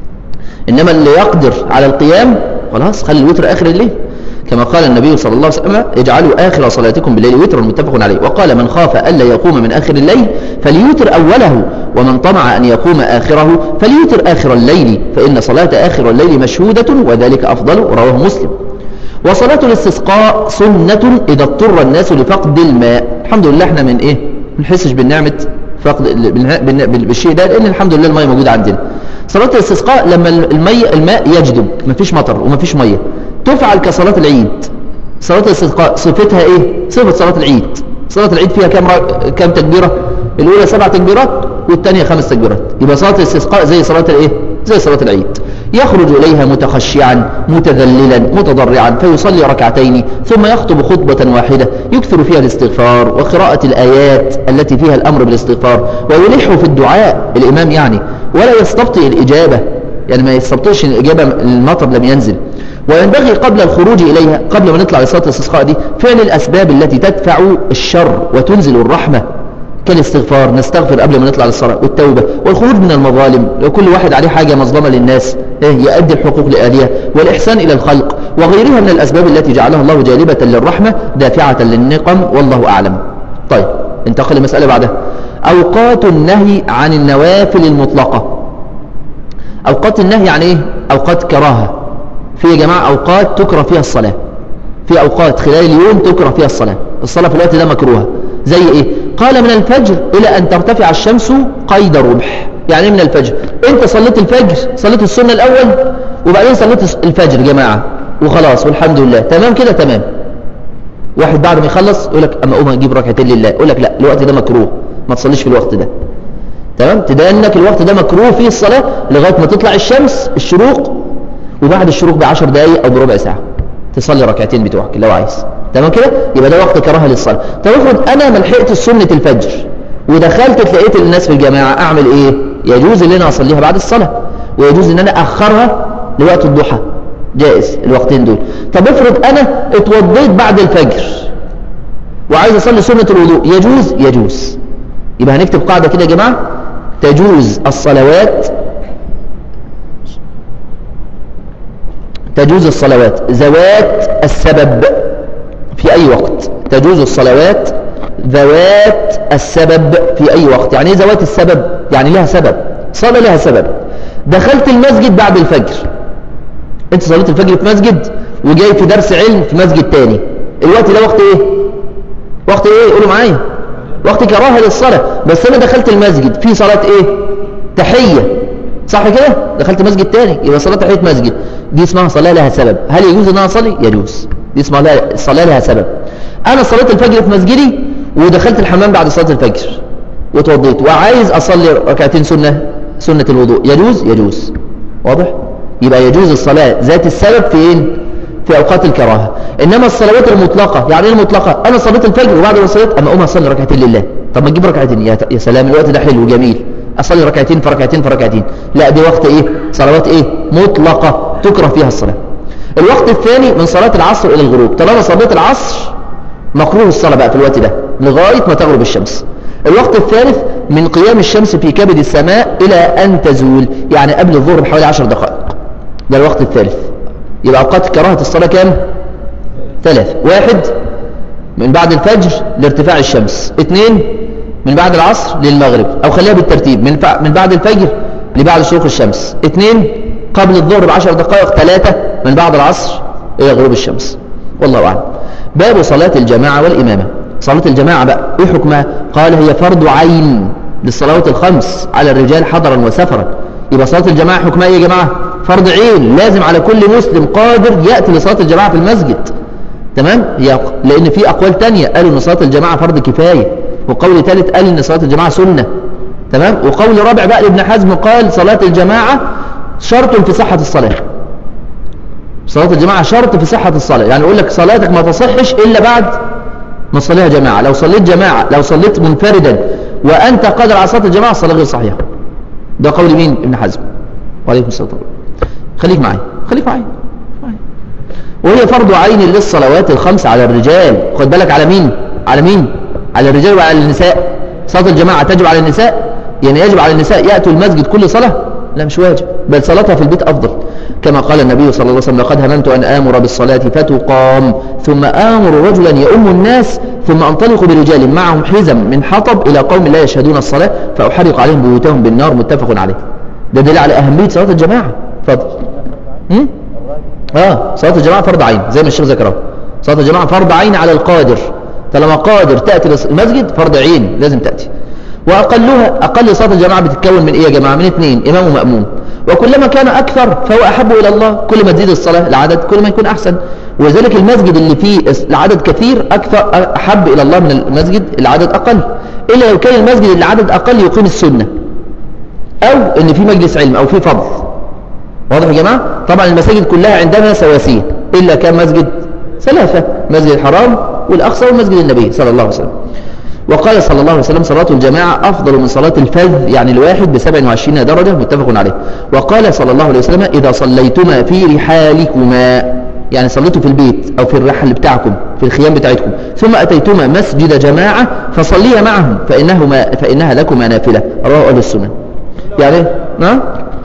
إنما اللي يقدر على القيام خلاص خلي الوتر آخر الليل كما قال النبي صلى الله عليه وسلم اجعلوا آخر صلاتكم بالليل وترا متفق عليه وقال من خاف ألا يقوم من آخر الليل فليوتر أوله ومن طمع أن يقوم آخره فليوتر آخر الليل فإن صلاة آخر الليل مشهودة وذلك أفضل رواه مسلم وصلاة الاستسقاء سنة إذا اضطر الناس لفقد الماء الحمد لله احنا من إيه ما نحسش بالنعمة فقد بالها- بالن- بالشيء ده لأن الحمد لله الماء موجود عندنا صلاة الاستسقاء لما المي الماء يجدب مفيش مطر ومفيش مية تفعل كصلاة العيد صلاة الاستسقاء صفتها ايه صفة صلاة العيد صلاة العيد فيها كم ر- كم تكبيرة الأولى سبع تكبيرات والثانية خمس تكبيرات يبقى صلاة الاستسقاء زي صلاة الايه زي صلاة العيد يخرج إليها متخشعا متذللا متضرعا فيصلي ركعتين ثم يخطب خطبة واحدة يكثر فيها الاستغفار وقراءة الآيات التي فيها الأمر بالاستغفار ويلح في الدعاء الإمام يعني ولا يستبطئ الإجابة يعني ما يستبطئش الإجابة المطر لم ينزل وينبغي قبل الخروج إليها قبل ما نطلع لصلاة الاستسقاء دي فعل الأسباب التي تدفع الشر وتنزل الرحمة كالاستغفار نستغفر قبل ما نطلع للصلاة والتوبة والخروج من المظالم لو كل واحد عليه حاجة مظلمة للناس إيه يؤدي الحقوق لأهلها والإحسان إلى الخلق وغيرها من الأسباب التي جعلها الله جالبة للرحمة دافعة للنقم والله أعلم طيب انتقل لمسألة بعدها أوقات النهي عن النوافل المطلقة أوقات النهي عن إيه؟ أوقات كراهة في يا جماعة أوقات تكره فيها الصلاة في أوقات خلال اليوم تكره فيها الصلاة الصلاة في الوقت ده مكروهة زي إيه قال من الفجر إلى أن ترتفع الشمس قيد رمح يعني إيه من الفجر أنت صليت الفجر صليت السنة الأول وبعدين صليت الفجر جماعة وخلاص والحمد لله تمام كده تمام واحد بعد ما يخلص يقول لك اما اقوم اجيب ركعتين لله يقول لك لا الوقت ده مكروه ما تصليش في الوقت ده تمام تدانك الوقت ده مكروه فيه الصلاة لغاية ما تطلع الشمس الشروق وبعد الشروق بعشر دقايق او بربع ساعة تصلي ركعتين بتوعك لو عايز تمام كده يبقى ده وقت كراهه للصلاة طب افرض انا ما لحقتش سنة الفجر ودخلت لقيت الناس في الجماعة اعمل ايه يجوز ان انا اصليها بعد الصلاة ويجوز ان انا اخرها لوقت الضحى جائز الوقتين دول طب افرض انا اتوضيت بعد الفجر وعايز اصلي سنة الوضوء يجوز يجوز يبقى هنكتب قاعدة كده يا جماعة تجوز الصلوات تجوز الصلوات ذوات السبب في أي وقت تجوز الصلوات ذوات السبب في أي وقت يعني ايه ذوات السبب يعني لها سبب صلاة لها سبب دخلت المسجد بعد الفجر انت صليت الفجر في مسجد وجاي في درس علم في مسجد تاني الوقت ده وقت ايه وقت ايه قولوا معايا وقت كراهه للصلاة بس انا دخلت المسجد في صلاة ايه تحية صح كده دخلت مسجد تاني يبقى صلاة تحية مسجد دي اسمها صلاة لها سبب هل يجوز ان انا اصلي يجوز دي اسمها لها صلاة لها سبب انا صليت الفجر في مسجدي ودخلت الحمام بعد صلاة الفجر وتوضيت وعايز اصلي ركعتين سنة سنة الوضوء يجوز يجوز واضح يبقى يجوز الصلاة ذات السبب فين في اوقات الكراهه انما الصلوات المطلقه يعني ايه المطلقه انا صليت الفجر وبعد ما صليت اما اقوم اصلي ركعتين لله طب ما تجيب ركعتين يا يا سلام الوقت ده حلو وجميل اصلي ركعتين في ركعتين في ركعتين لا دي وقت ايه صلوات ايه مطلقه تكره فيها الصلاه الوقت الثاني من صلاه العصر الى الغروب طالما صليت العصر مكروه الصلاه بقى في الوقت ده لغايه ما تغرب الشمس الوقت الثالث من قيام الشمس في كبد السماء الى ان تزول يعني قبل الظهر بحوالي 10 دقائق ده الوقت الثالث يبقى أوقات كراهة الصلاة كام ثلاث واحد من بعد الفجر لارتفاع الشمس اثنين من بعد العصر للمغرب أو خليها بالترتيب من, فع- من بعد الفجر لبعد شروق الشمس اثنين قبل الظهر بعشر دقائق ثلاثة من بعد العصر إلى غروب الشمس والله أعلم باب صلاة الجماعة والإمامة صلاة الجماعة بقى إيه حكمها قال هي فرض عين للصلوات الخمس على الرجال حضرا وسفرا يبقى صلاة الجماعة حكمها إيه يا جماعة فرض عين لازم على كل مسلم قادر يأتي لصلاة الجماعة في المسجد تمام هي لأن في أقوال تانية قالوا أن صلاة الجماعة فرض كفاية وقول ثالث قال أن صلاة الجماعة سنة تمام وقول رابع بقى لابن حزم قال صلاة الجماعة شرط في صحة الصلاة صلاة الجماعة شرط في صحة الصلاة يعني يقول لك صلاتك ما تصحش إلا بعد ما تصليها جماعة لو صليت جماعة لو صليت منفردا وأنت قادر على صلاة الجماعة الصلاة غير صحيحة ده قول مين ابن حزم وعليكم السلام خليك معي خليك معي معي. وهي فرض عين للصلوات الخمس على الرجال خد بالك على مين على مين على الرجال وعلى النساء صلاة الجماعة تجب على النساء يعني يجب على النساء يأتوا المسجد كل صلاة لا مش واجب بل صلاتها في البيت أفضل كما قال النبي صلى الله عليه وسلم لقد هممت أن آمر بالصلاة فتقام ثم آمر رجلا يؤم الناس ثم أنطلق برجال معهم حزم من حطب إلى قوم لا يشهدون الصلاة فأحرق عليهم بيوتهم بالنار متفق عليه ده دليل على أهمية صلاة الجماعة اتفضل هم؟ اه صلاة الجماعة فرض عين زي ما الشيخ ذكره صلاة الجماعة فرض عين على القادر طالما قادر تأتي المسجد فرض عين لازم تأتي وأقلها أقل صلاة الجماعة بتتكون من إيه يا جماعة من اثنين إمام ومأموم وكلما كان أكثر فهو أحب إلى الله كل ما تزيد الصلاة العدد كل ما يكون أحسن ولذلك المسجد اللي فيه العدد كثير أكثر أحب إلى الله من المسجد العدد أقل إلا لو كان المسجد العدد أقل يقيم السنة أو إن في مجلس علم أو في فضل واضح يا جماعة طبعا المساجد كلها عندنا سواسية إلا كان مسجد ثلاثة مسجد الحرام والأقصى ومسجد النبي صلى الله عليه وسلم وقال صلى الله عليه وسلم صلاة الجماعة أفضل من صلاة الفذ يعني الواحد بسبع وعشرين درجة متفق عليه وقال صلى الله عليه وسلم إذا صليتما في رحالكما يعني صليتوا في البيت أو في الرحل بتاعكم في الخيام بتاعتكم ثم أتيتما مسجد جماعة فصليا معهم فإنهما فإنها لكما نافلة رواه أهل السنن يعني نعم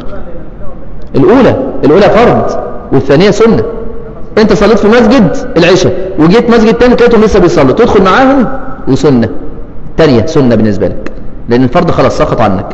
الأولى الأولى فرض والثانية سنة أنت صليت في مسجد العشاء وجيت مسجد تاني لقيتهم لسه بيصلوا تدخل معاهم وسنة الثانية سنة بالنسبة لك لأن الفرض خلاص سقط عنك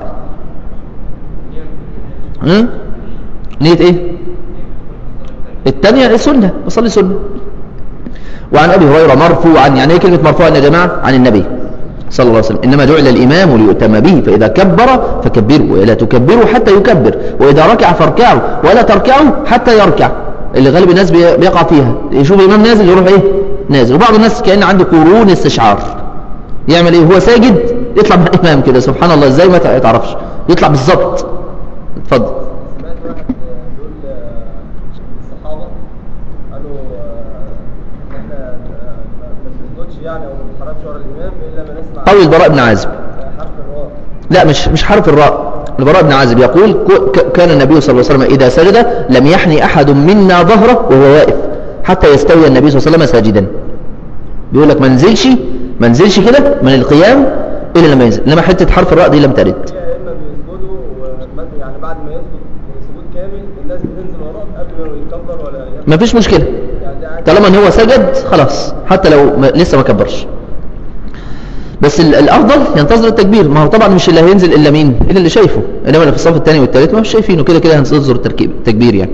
ها؟ نية إيه الثانية سنة بصلي سنة وعن أبي هريرة مرفوعا يعني ايه كلمة مرفوعا يا جماعة عن النبي صلى الله عليه وسلم إنما جعل الإمام ليؤتم به فإذا كبر فكبروا ولا تكبروا حتى يكبر وإذا ركع فاركعوا ولا تركعوا حتى يركع اللي غالب الناس بي- بيقع فيها يشوف الإمام نازل يروح إيه نازل وبعض الناس كأن عنده قرون استشعار يعمل ايه هو ساجد يطلع مع الامام كده سبحان الله ازاي ما تعرفش يطلع بالظبط اتفضل سمعت واحد بيقول الصحابة قالوا إن إحنا ما نسجدش يعني أو ما نتحركش ورا الإمام إلا ما نسمع قول البراء بن عازب حرف الراء لا مش مش حرف الراء البراء بن عازب يقول ك- ك- كان النبي صلى الله عليه وسلم إذا سجد لم يحني أحد منا ظهره وهو واقف حتى يستوي النبي صلى الله عليه وسلم ساجدا بيقول لك ما نزلش ما نزلش كده من القيام إلا لما ينزل إنما حتة حرف الراء دي لم ترد في أئمة بيسجدوا ومد- يعني بعد ما يسجد سجود كامل الناس بتنزل وراه قبل ما يكبر ولا يرفع. ما فيش مشكلة يعني ده عادي. طالما ان هو سجد خلاص حتى لو ما لسه ما كبرش بس ال- الافضل ينتظر التكبير ما هو طبعا مش اللي هينزل الا مين الا اللي شايفه انما اللي في الصف الثاني والثالث ما مش شايفينه كده كده هننتظر التركيب التكبير يعني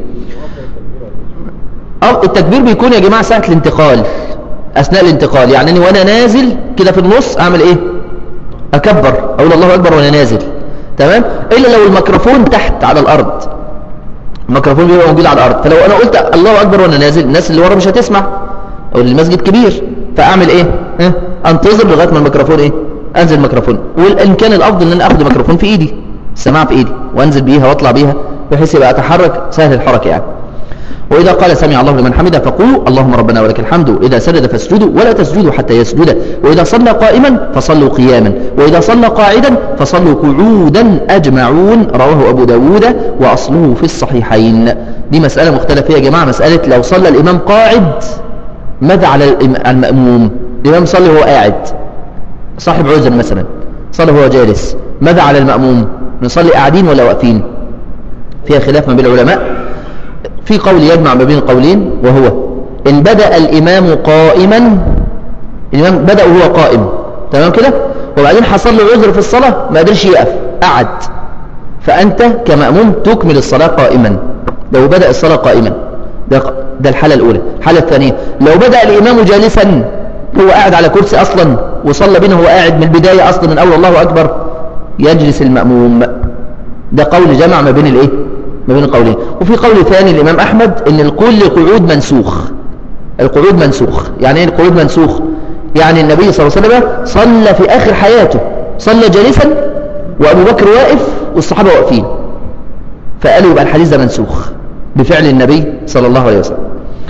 أو التكبير بيكون يا جماعه ساعه الانتقال اثناء الانتقال يعني اني وانا نازل كده في النص اعمل ايه اكبر اقول الله اكبر وانا نازل تمام الا لو الميكروفون تحت على الارض الميكروفون بيبقى موجود على الارض فلو انا قلت الله اكبر وانا نازل الناس اللي ورا مش هتسمع او المسجد كبير فاعمل ايه ها انتظر لغايه ما الميكروفون ايه انزل الميكروفون وان كان الافضل ان انا اخد الميكروفون في ايدي السماعه في ايدي وانزل بيها واطلع بيها بحيث يبقى اتحرك سهل الحركه يعني وإذا قال سمع الله لمن حمده فقولوا اللهم ربنا ولك الحمد إذا سجد فاسجدوا ولا تسجدوا حتى يسجد وإذا صلى قائما فصلوا قياما وإذا صلى قاعدا فصلوا قعودا أجمعون رواه أبو داود وأصله في الصحيحين دي مسألة مختلفة يا جماعة مسألة لو صلى الإمام قاعد ماذا على الإم- المأموم الإمام صلي وهو قاعد صاحب عذر مثلا صلى وهو جالس ماذا على المأموم نصلي قاعدين ولا واقفين فيها خلاف ما بين العلماء في قول يجمع ما بين القولين وهو إن بدأ الإمام قائما الإمام بدأ وهو قائم تمام كده وبعدين حصل له عذر في الصلاة ما قدرش يقف قعد فأنت كمأموم تكمل الصلاة قائما لو بدأ الصلاة قائما ده, ده الحالة الأولى الحالة الثانية لو بدأ الإمام جالسا هو قاعد على كرسي أصلا وصلى بينه هو قاعد من البداية أصلا من أول الله أكبر يجلس المأموم ده قول جمع ما بين الايه ما بين القولين وفي قول ثاني الامام احمد ان الكل قعود منسوخ القعود منسوخ يعني ايه القعود منسوخ يعني النبي صلى الله عليه وسلم صلى في اخر حياته صلى جالسا وابو بكر واقف والصحابه واقفين فقالوا يبقى الحديث ده منسوخ بفعل النبي صلى الله عليه وسلم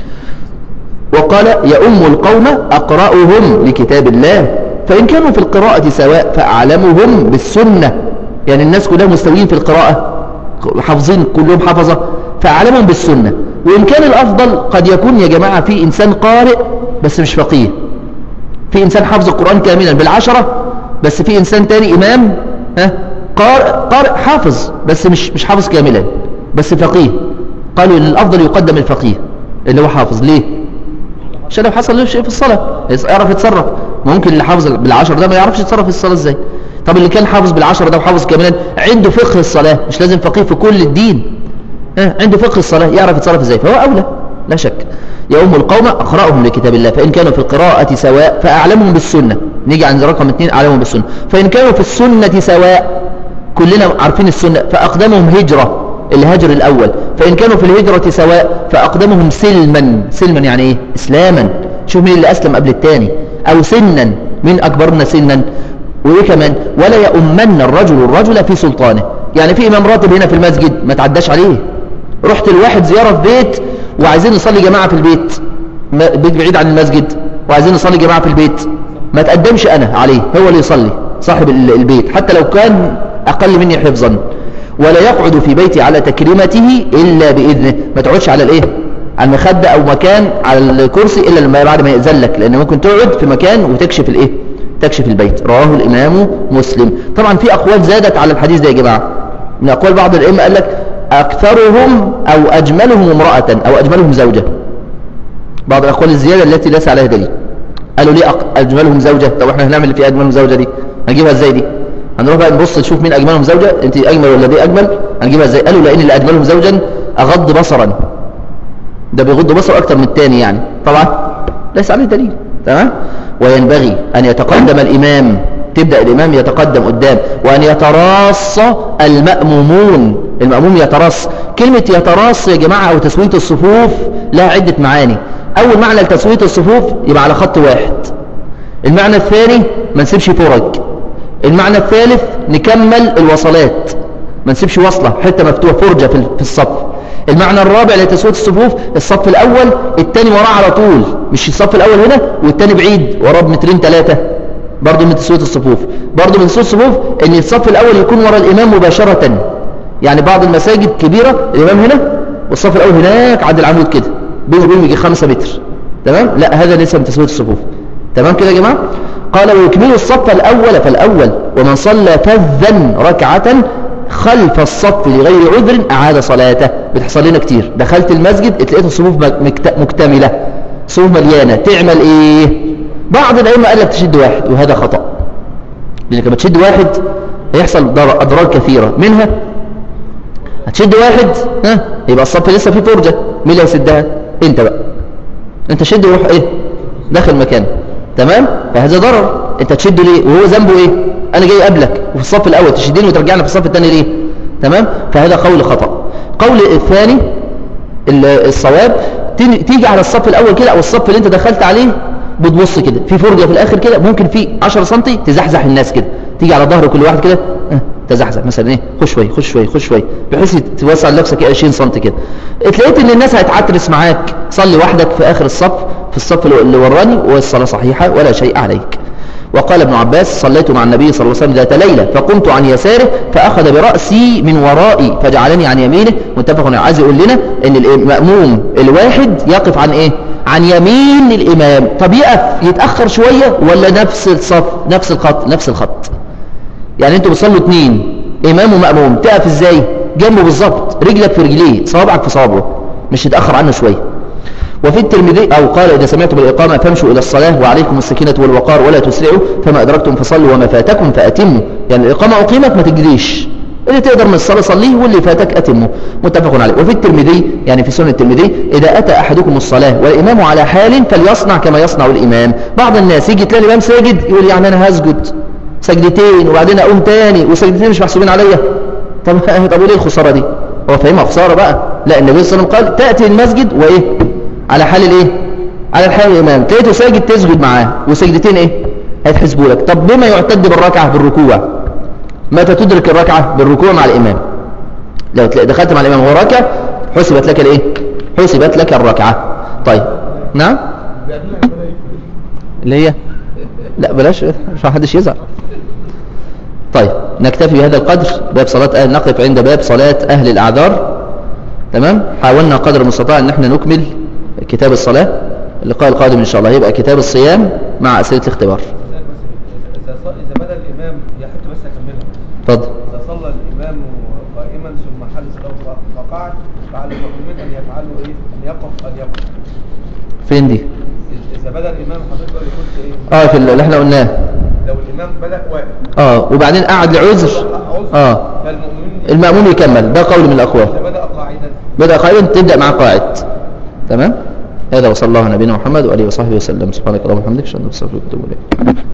وقال يؤم القوم أقرأهم لكتاب الله فإن كانوا في القراءة سواء فأعلمهم بالسنة يعني الناس كلها مستويين في القراءة حافظين كلهم حفظة فأعلمهم بالسنة وإن كان الأفضل قد يكون يا جماعة في إنسان قارئ بس مش فقيه في إنسان حافظ القرآن كاملا بالعشرة بس في إنسان تاني إمام ها قارئ, قارئ حافظ بس مش مش حافظ كاملا بس فقيه قالوا إن الأفضل يقدم الفقيه اللي هو حافظ ليه عشان لو حصل له شيء في الصلاة يعرف يتصرف ممكن اللي حافظ بالعشر ده ما يعرفش يتصرف في الصلاة ازاي طب اللي كان حافظ بالعشر ده وحافظ كاملا عنده فقه الصلاة مش لازم فقيه في كل الدين اه عنده فقه الصلاة يعرف يتصرف ازاي فهو أولى لا شك يؤم القوم أقرأهم لكتاب الله فإن كانوا في القراءة سواء فأعلمهم بالسنة نيجي عند رقم اثنين أعلمهم بالسنة فإن كانوا في السنة سواء كلنا عارفين السنة فأقدمهم هجرة الهجر الأول فإن كانوا في الهجرة سواء فأقدمهم سلما سلما يعني إيه إسلاما شوف مين اللي أسلم قبل الثاني أو سنا من أكبرنا سنا وإيه كمان ولا يؤمن الرجل الرجل في سلطانه يعني في إمام راتب هنا في المسجد ما تعداش عليه رحت الواحد زيارة في بيت وعايزين نصلي جماعة في البيت بيت بعيد عن المسجد وعايزين نصلي جماعة في البيت ما تقدمش أنا عليه هو اللي يصلي صاحب البيت حتى لو كان أقل مني حفظا ولا يقعد في بيتي على تكريمته إلا بإذنه ما تقعدش على الإيه على المخدة أو مكان على الكرسي إلا لما بعد ما يأذن لك لأن ممكن تقعد في مكان وتكشف الإيه تكشف البيت رواه الإمام مسلم طبعا في أقوال زادت على الحديث ده يا جماعة من أقوال بعض الأئمة قال لك أكثرهم أو أجملهم امرأة أو أجملهم زوجة بعض الأقوال الزيادة التي ليس عليها دليل قالوا ليه أجملهم زوجة طب احنا هنعمل اللي في أجملهم زوجة دي هنجيبها ازاي دي هنروح بقى نبص نشوف مين أجملهم زوجة انت أجمل ولا دي أجمل هنجيبها ازاي قالوا لأن اللي أجملهم زوجا أغض بصرا ده بيغض بصره أكتر من الثاني يعني طبعا ليس عليه دليل تمام وينبغي أن يتقدم الإمام تبدأ الإمام يتقدم قدام وأن يتراص المأمومون المأموم يتراص كلمة يتراص يا جماعة أو تسوية الصفوف لها عدة معاني اول معنى لتسويه الصفوف يبقى على خط واحد المعنى الثاني ما نسيبش فرج المعنى الثالث نكمل الوصلات ما نسيبش وصلة حتة مفتوحة فرجة في في الصف المعنى الرابع لتسوية الصفوف الصف الأول الثاني وراه على طول مش الصف الأول هنا والثاني بعيد وراه بمترين ثلاثة برضه من تسوية الصفوف برضه من تسوية الصفوف ان الصف الأول يكون ورا الإمام مباشرة يعني بعض المساجد كبيرة الإمام هنا والصف الأول هناك عند العمود كده بينه وبينه يجي خمسة متر تمام لا هذا ليس من تسوية الصفوف تمام كده يا جماعة قال ويكمل الصف الأول فالأول ومن صلى فذا ركعة خلف الصف لغير عذر أعاد صلاته بتحصل لنا كتير دخلت المسجد اتلقيت الصفوف مكت- مكتملة صفوف مليانة تعمل ايه بعض الأئمة قال لك تشد واحد وهذا خطأ لأنك لما تشد واحد هيحصل ضر- أضرار كثيرة منها هتشد واحد ها يبقى الصف لسه فيه فرجة مين اللي هيسدها انت بقى انت شد وروح ايه داخل مكانه تمام فهذا ضرر انت تشده ليه وهو ذنبه ايه انا جاي قبلك وفي الصف الاول تشدني وترجعني في الصف الثاني ليه تمام فهذا قول خطأ قول الثاني ال- الصواب تيجي تيجي على الصف الاول كده او الصف اللي انت دخلت عليه بتبص كده في فرجه في الاخر كده ممكن في 10 سم تزحزح الناس كده تيجي على ظهر كل واحد كده اه، تزحزح مثلا ايه خش شويه خش شويه خش شويه بحيث توسع لنفسك ايه 20 سم كده اتلاقيت ان الناس هتعترس معاك صلي وحدك في اخر الصف في الصف اللي اللي وراني والصلاه صحيحه ولا شيء عليك وقال ابن عباس صليت مع النبي صلى الله عليه وسلم ذات ليلة فقمت عن يساره فأخذ برأسي من ورائي فجعلني عن يمينه متفق عليه عايز يقول لنا ان المأموم الواحد يقف عن ايه عن يمين الإمام طب يقف يتأخر شوية ولا نفس الصف نفس الخط نفس الخط يعني انتوا بتصلوا اتنين إمام ومأموم تقف ازاي جنبه بالظبط رجلك في رجليه صوابعك في صوابعه مش تتأخر عنه شوية وفي الترمذي أو قال إذا سمعتم بالإقامة فامشوا إلى الصلاة وعليكم السكينة والوقار ولا تسرعوا فما أدركتم فصلوا وما فاتكم فأتموا يعني الإقامة أقيمت ما تجريش اللي تقدر من الصلاة صليه واللي فاتك أتمه متفق عليه وفي الترمذي يعني في سنة الترمذي إذا أتى أحدكم الصلاة والإمام على حال فليصنع كما يصنع الإمام بعض الناس يجي تلاقي الإمام ساجد يقول يعني أنا هسجد سجدتين وبعدين أقوم تاني وسجدتين مش محسوبين عليا طب طب وليه الخسارة دي هو فاهمها خسارة بقى لا النبي صلى الله عليه وسلم قال تأتي المسجد وإيه على حال الايه على الحال الامام تلاقيته ساجد تسجد معاه وسجدتين ايه هيتحسبوا لك طب بما يعتد بالركعه بالركوع متى تدرك الركعه بالركوع مع الامام لو تلاقي دخلت مع الامام وهو راكع حسبت لك الايه حسبت لك الركعه طيب نعم اللي هي لا بلاش عشان حدش يزعل طيب نكتفي بهذا القدر باب صلاة أهل نقف عند باب صلاة أهل الأعذار تمام حاولنا قدر المستطاع ان احنا نكمل كتاب الصلاة اللقاء القادم ان شاء الله يبقى كتاب الصيام مع اسئلة الاختبار إذا ص- إذا بدأ الإمام يا حتى بس أكملها اتفضل إذا صلى الإمام قائما ثم حل صلاته فقعد فعلى المأمومين أن يفعلوا إيه؟ أن يقف أن يقف فين دي إذ- إذا بدأ الإمام حضرتك يقول إيه؟ اه في اللي احنا قلناه لو الإمام بدأ واقف اه وبعدين قعد لعذر اه فالمؤمنين المأموم يكمل ده قول من الاقوال إذا بدأ قاعدا بدأ قائما تبدأ مع قاعد تمام هذا وصلى الله على نبينا محمد وآله وصحبه وسلم سبحانك اللهم وبحمدك اشهد ان لا اله الا انت استغفرك واتوب اليك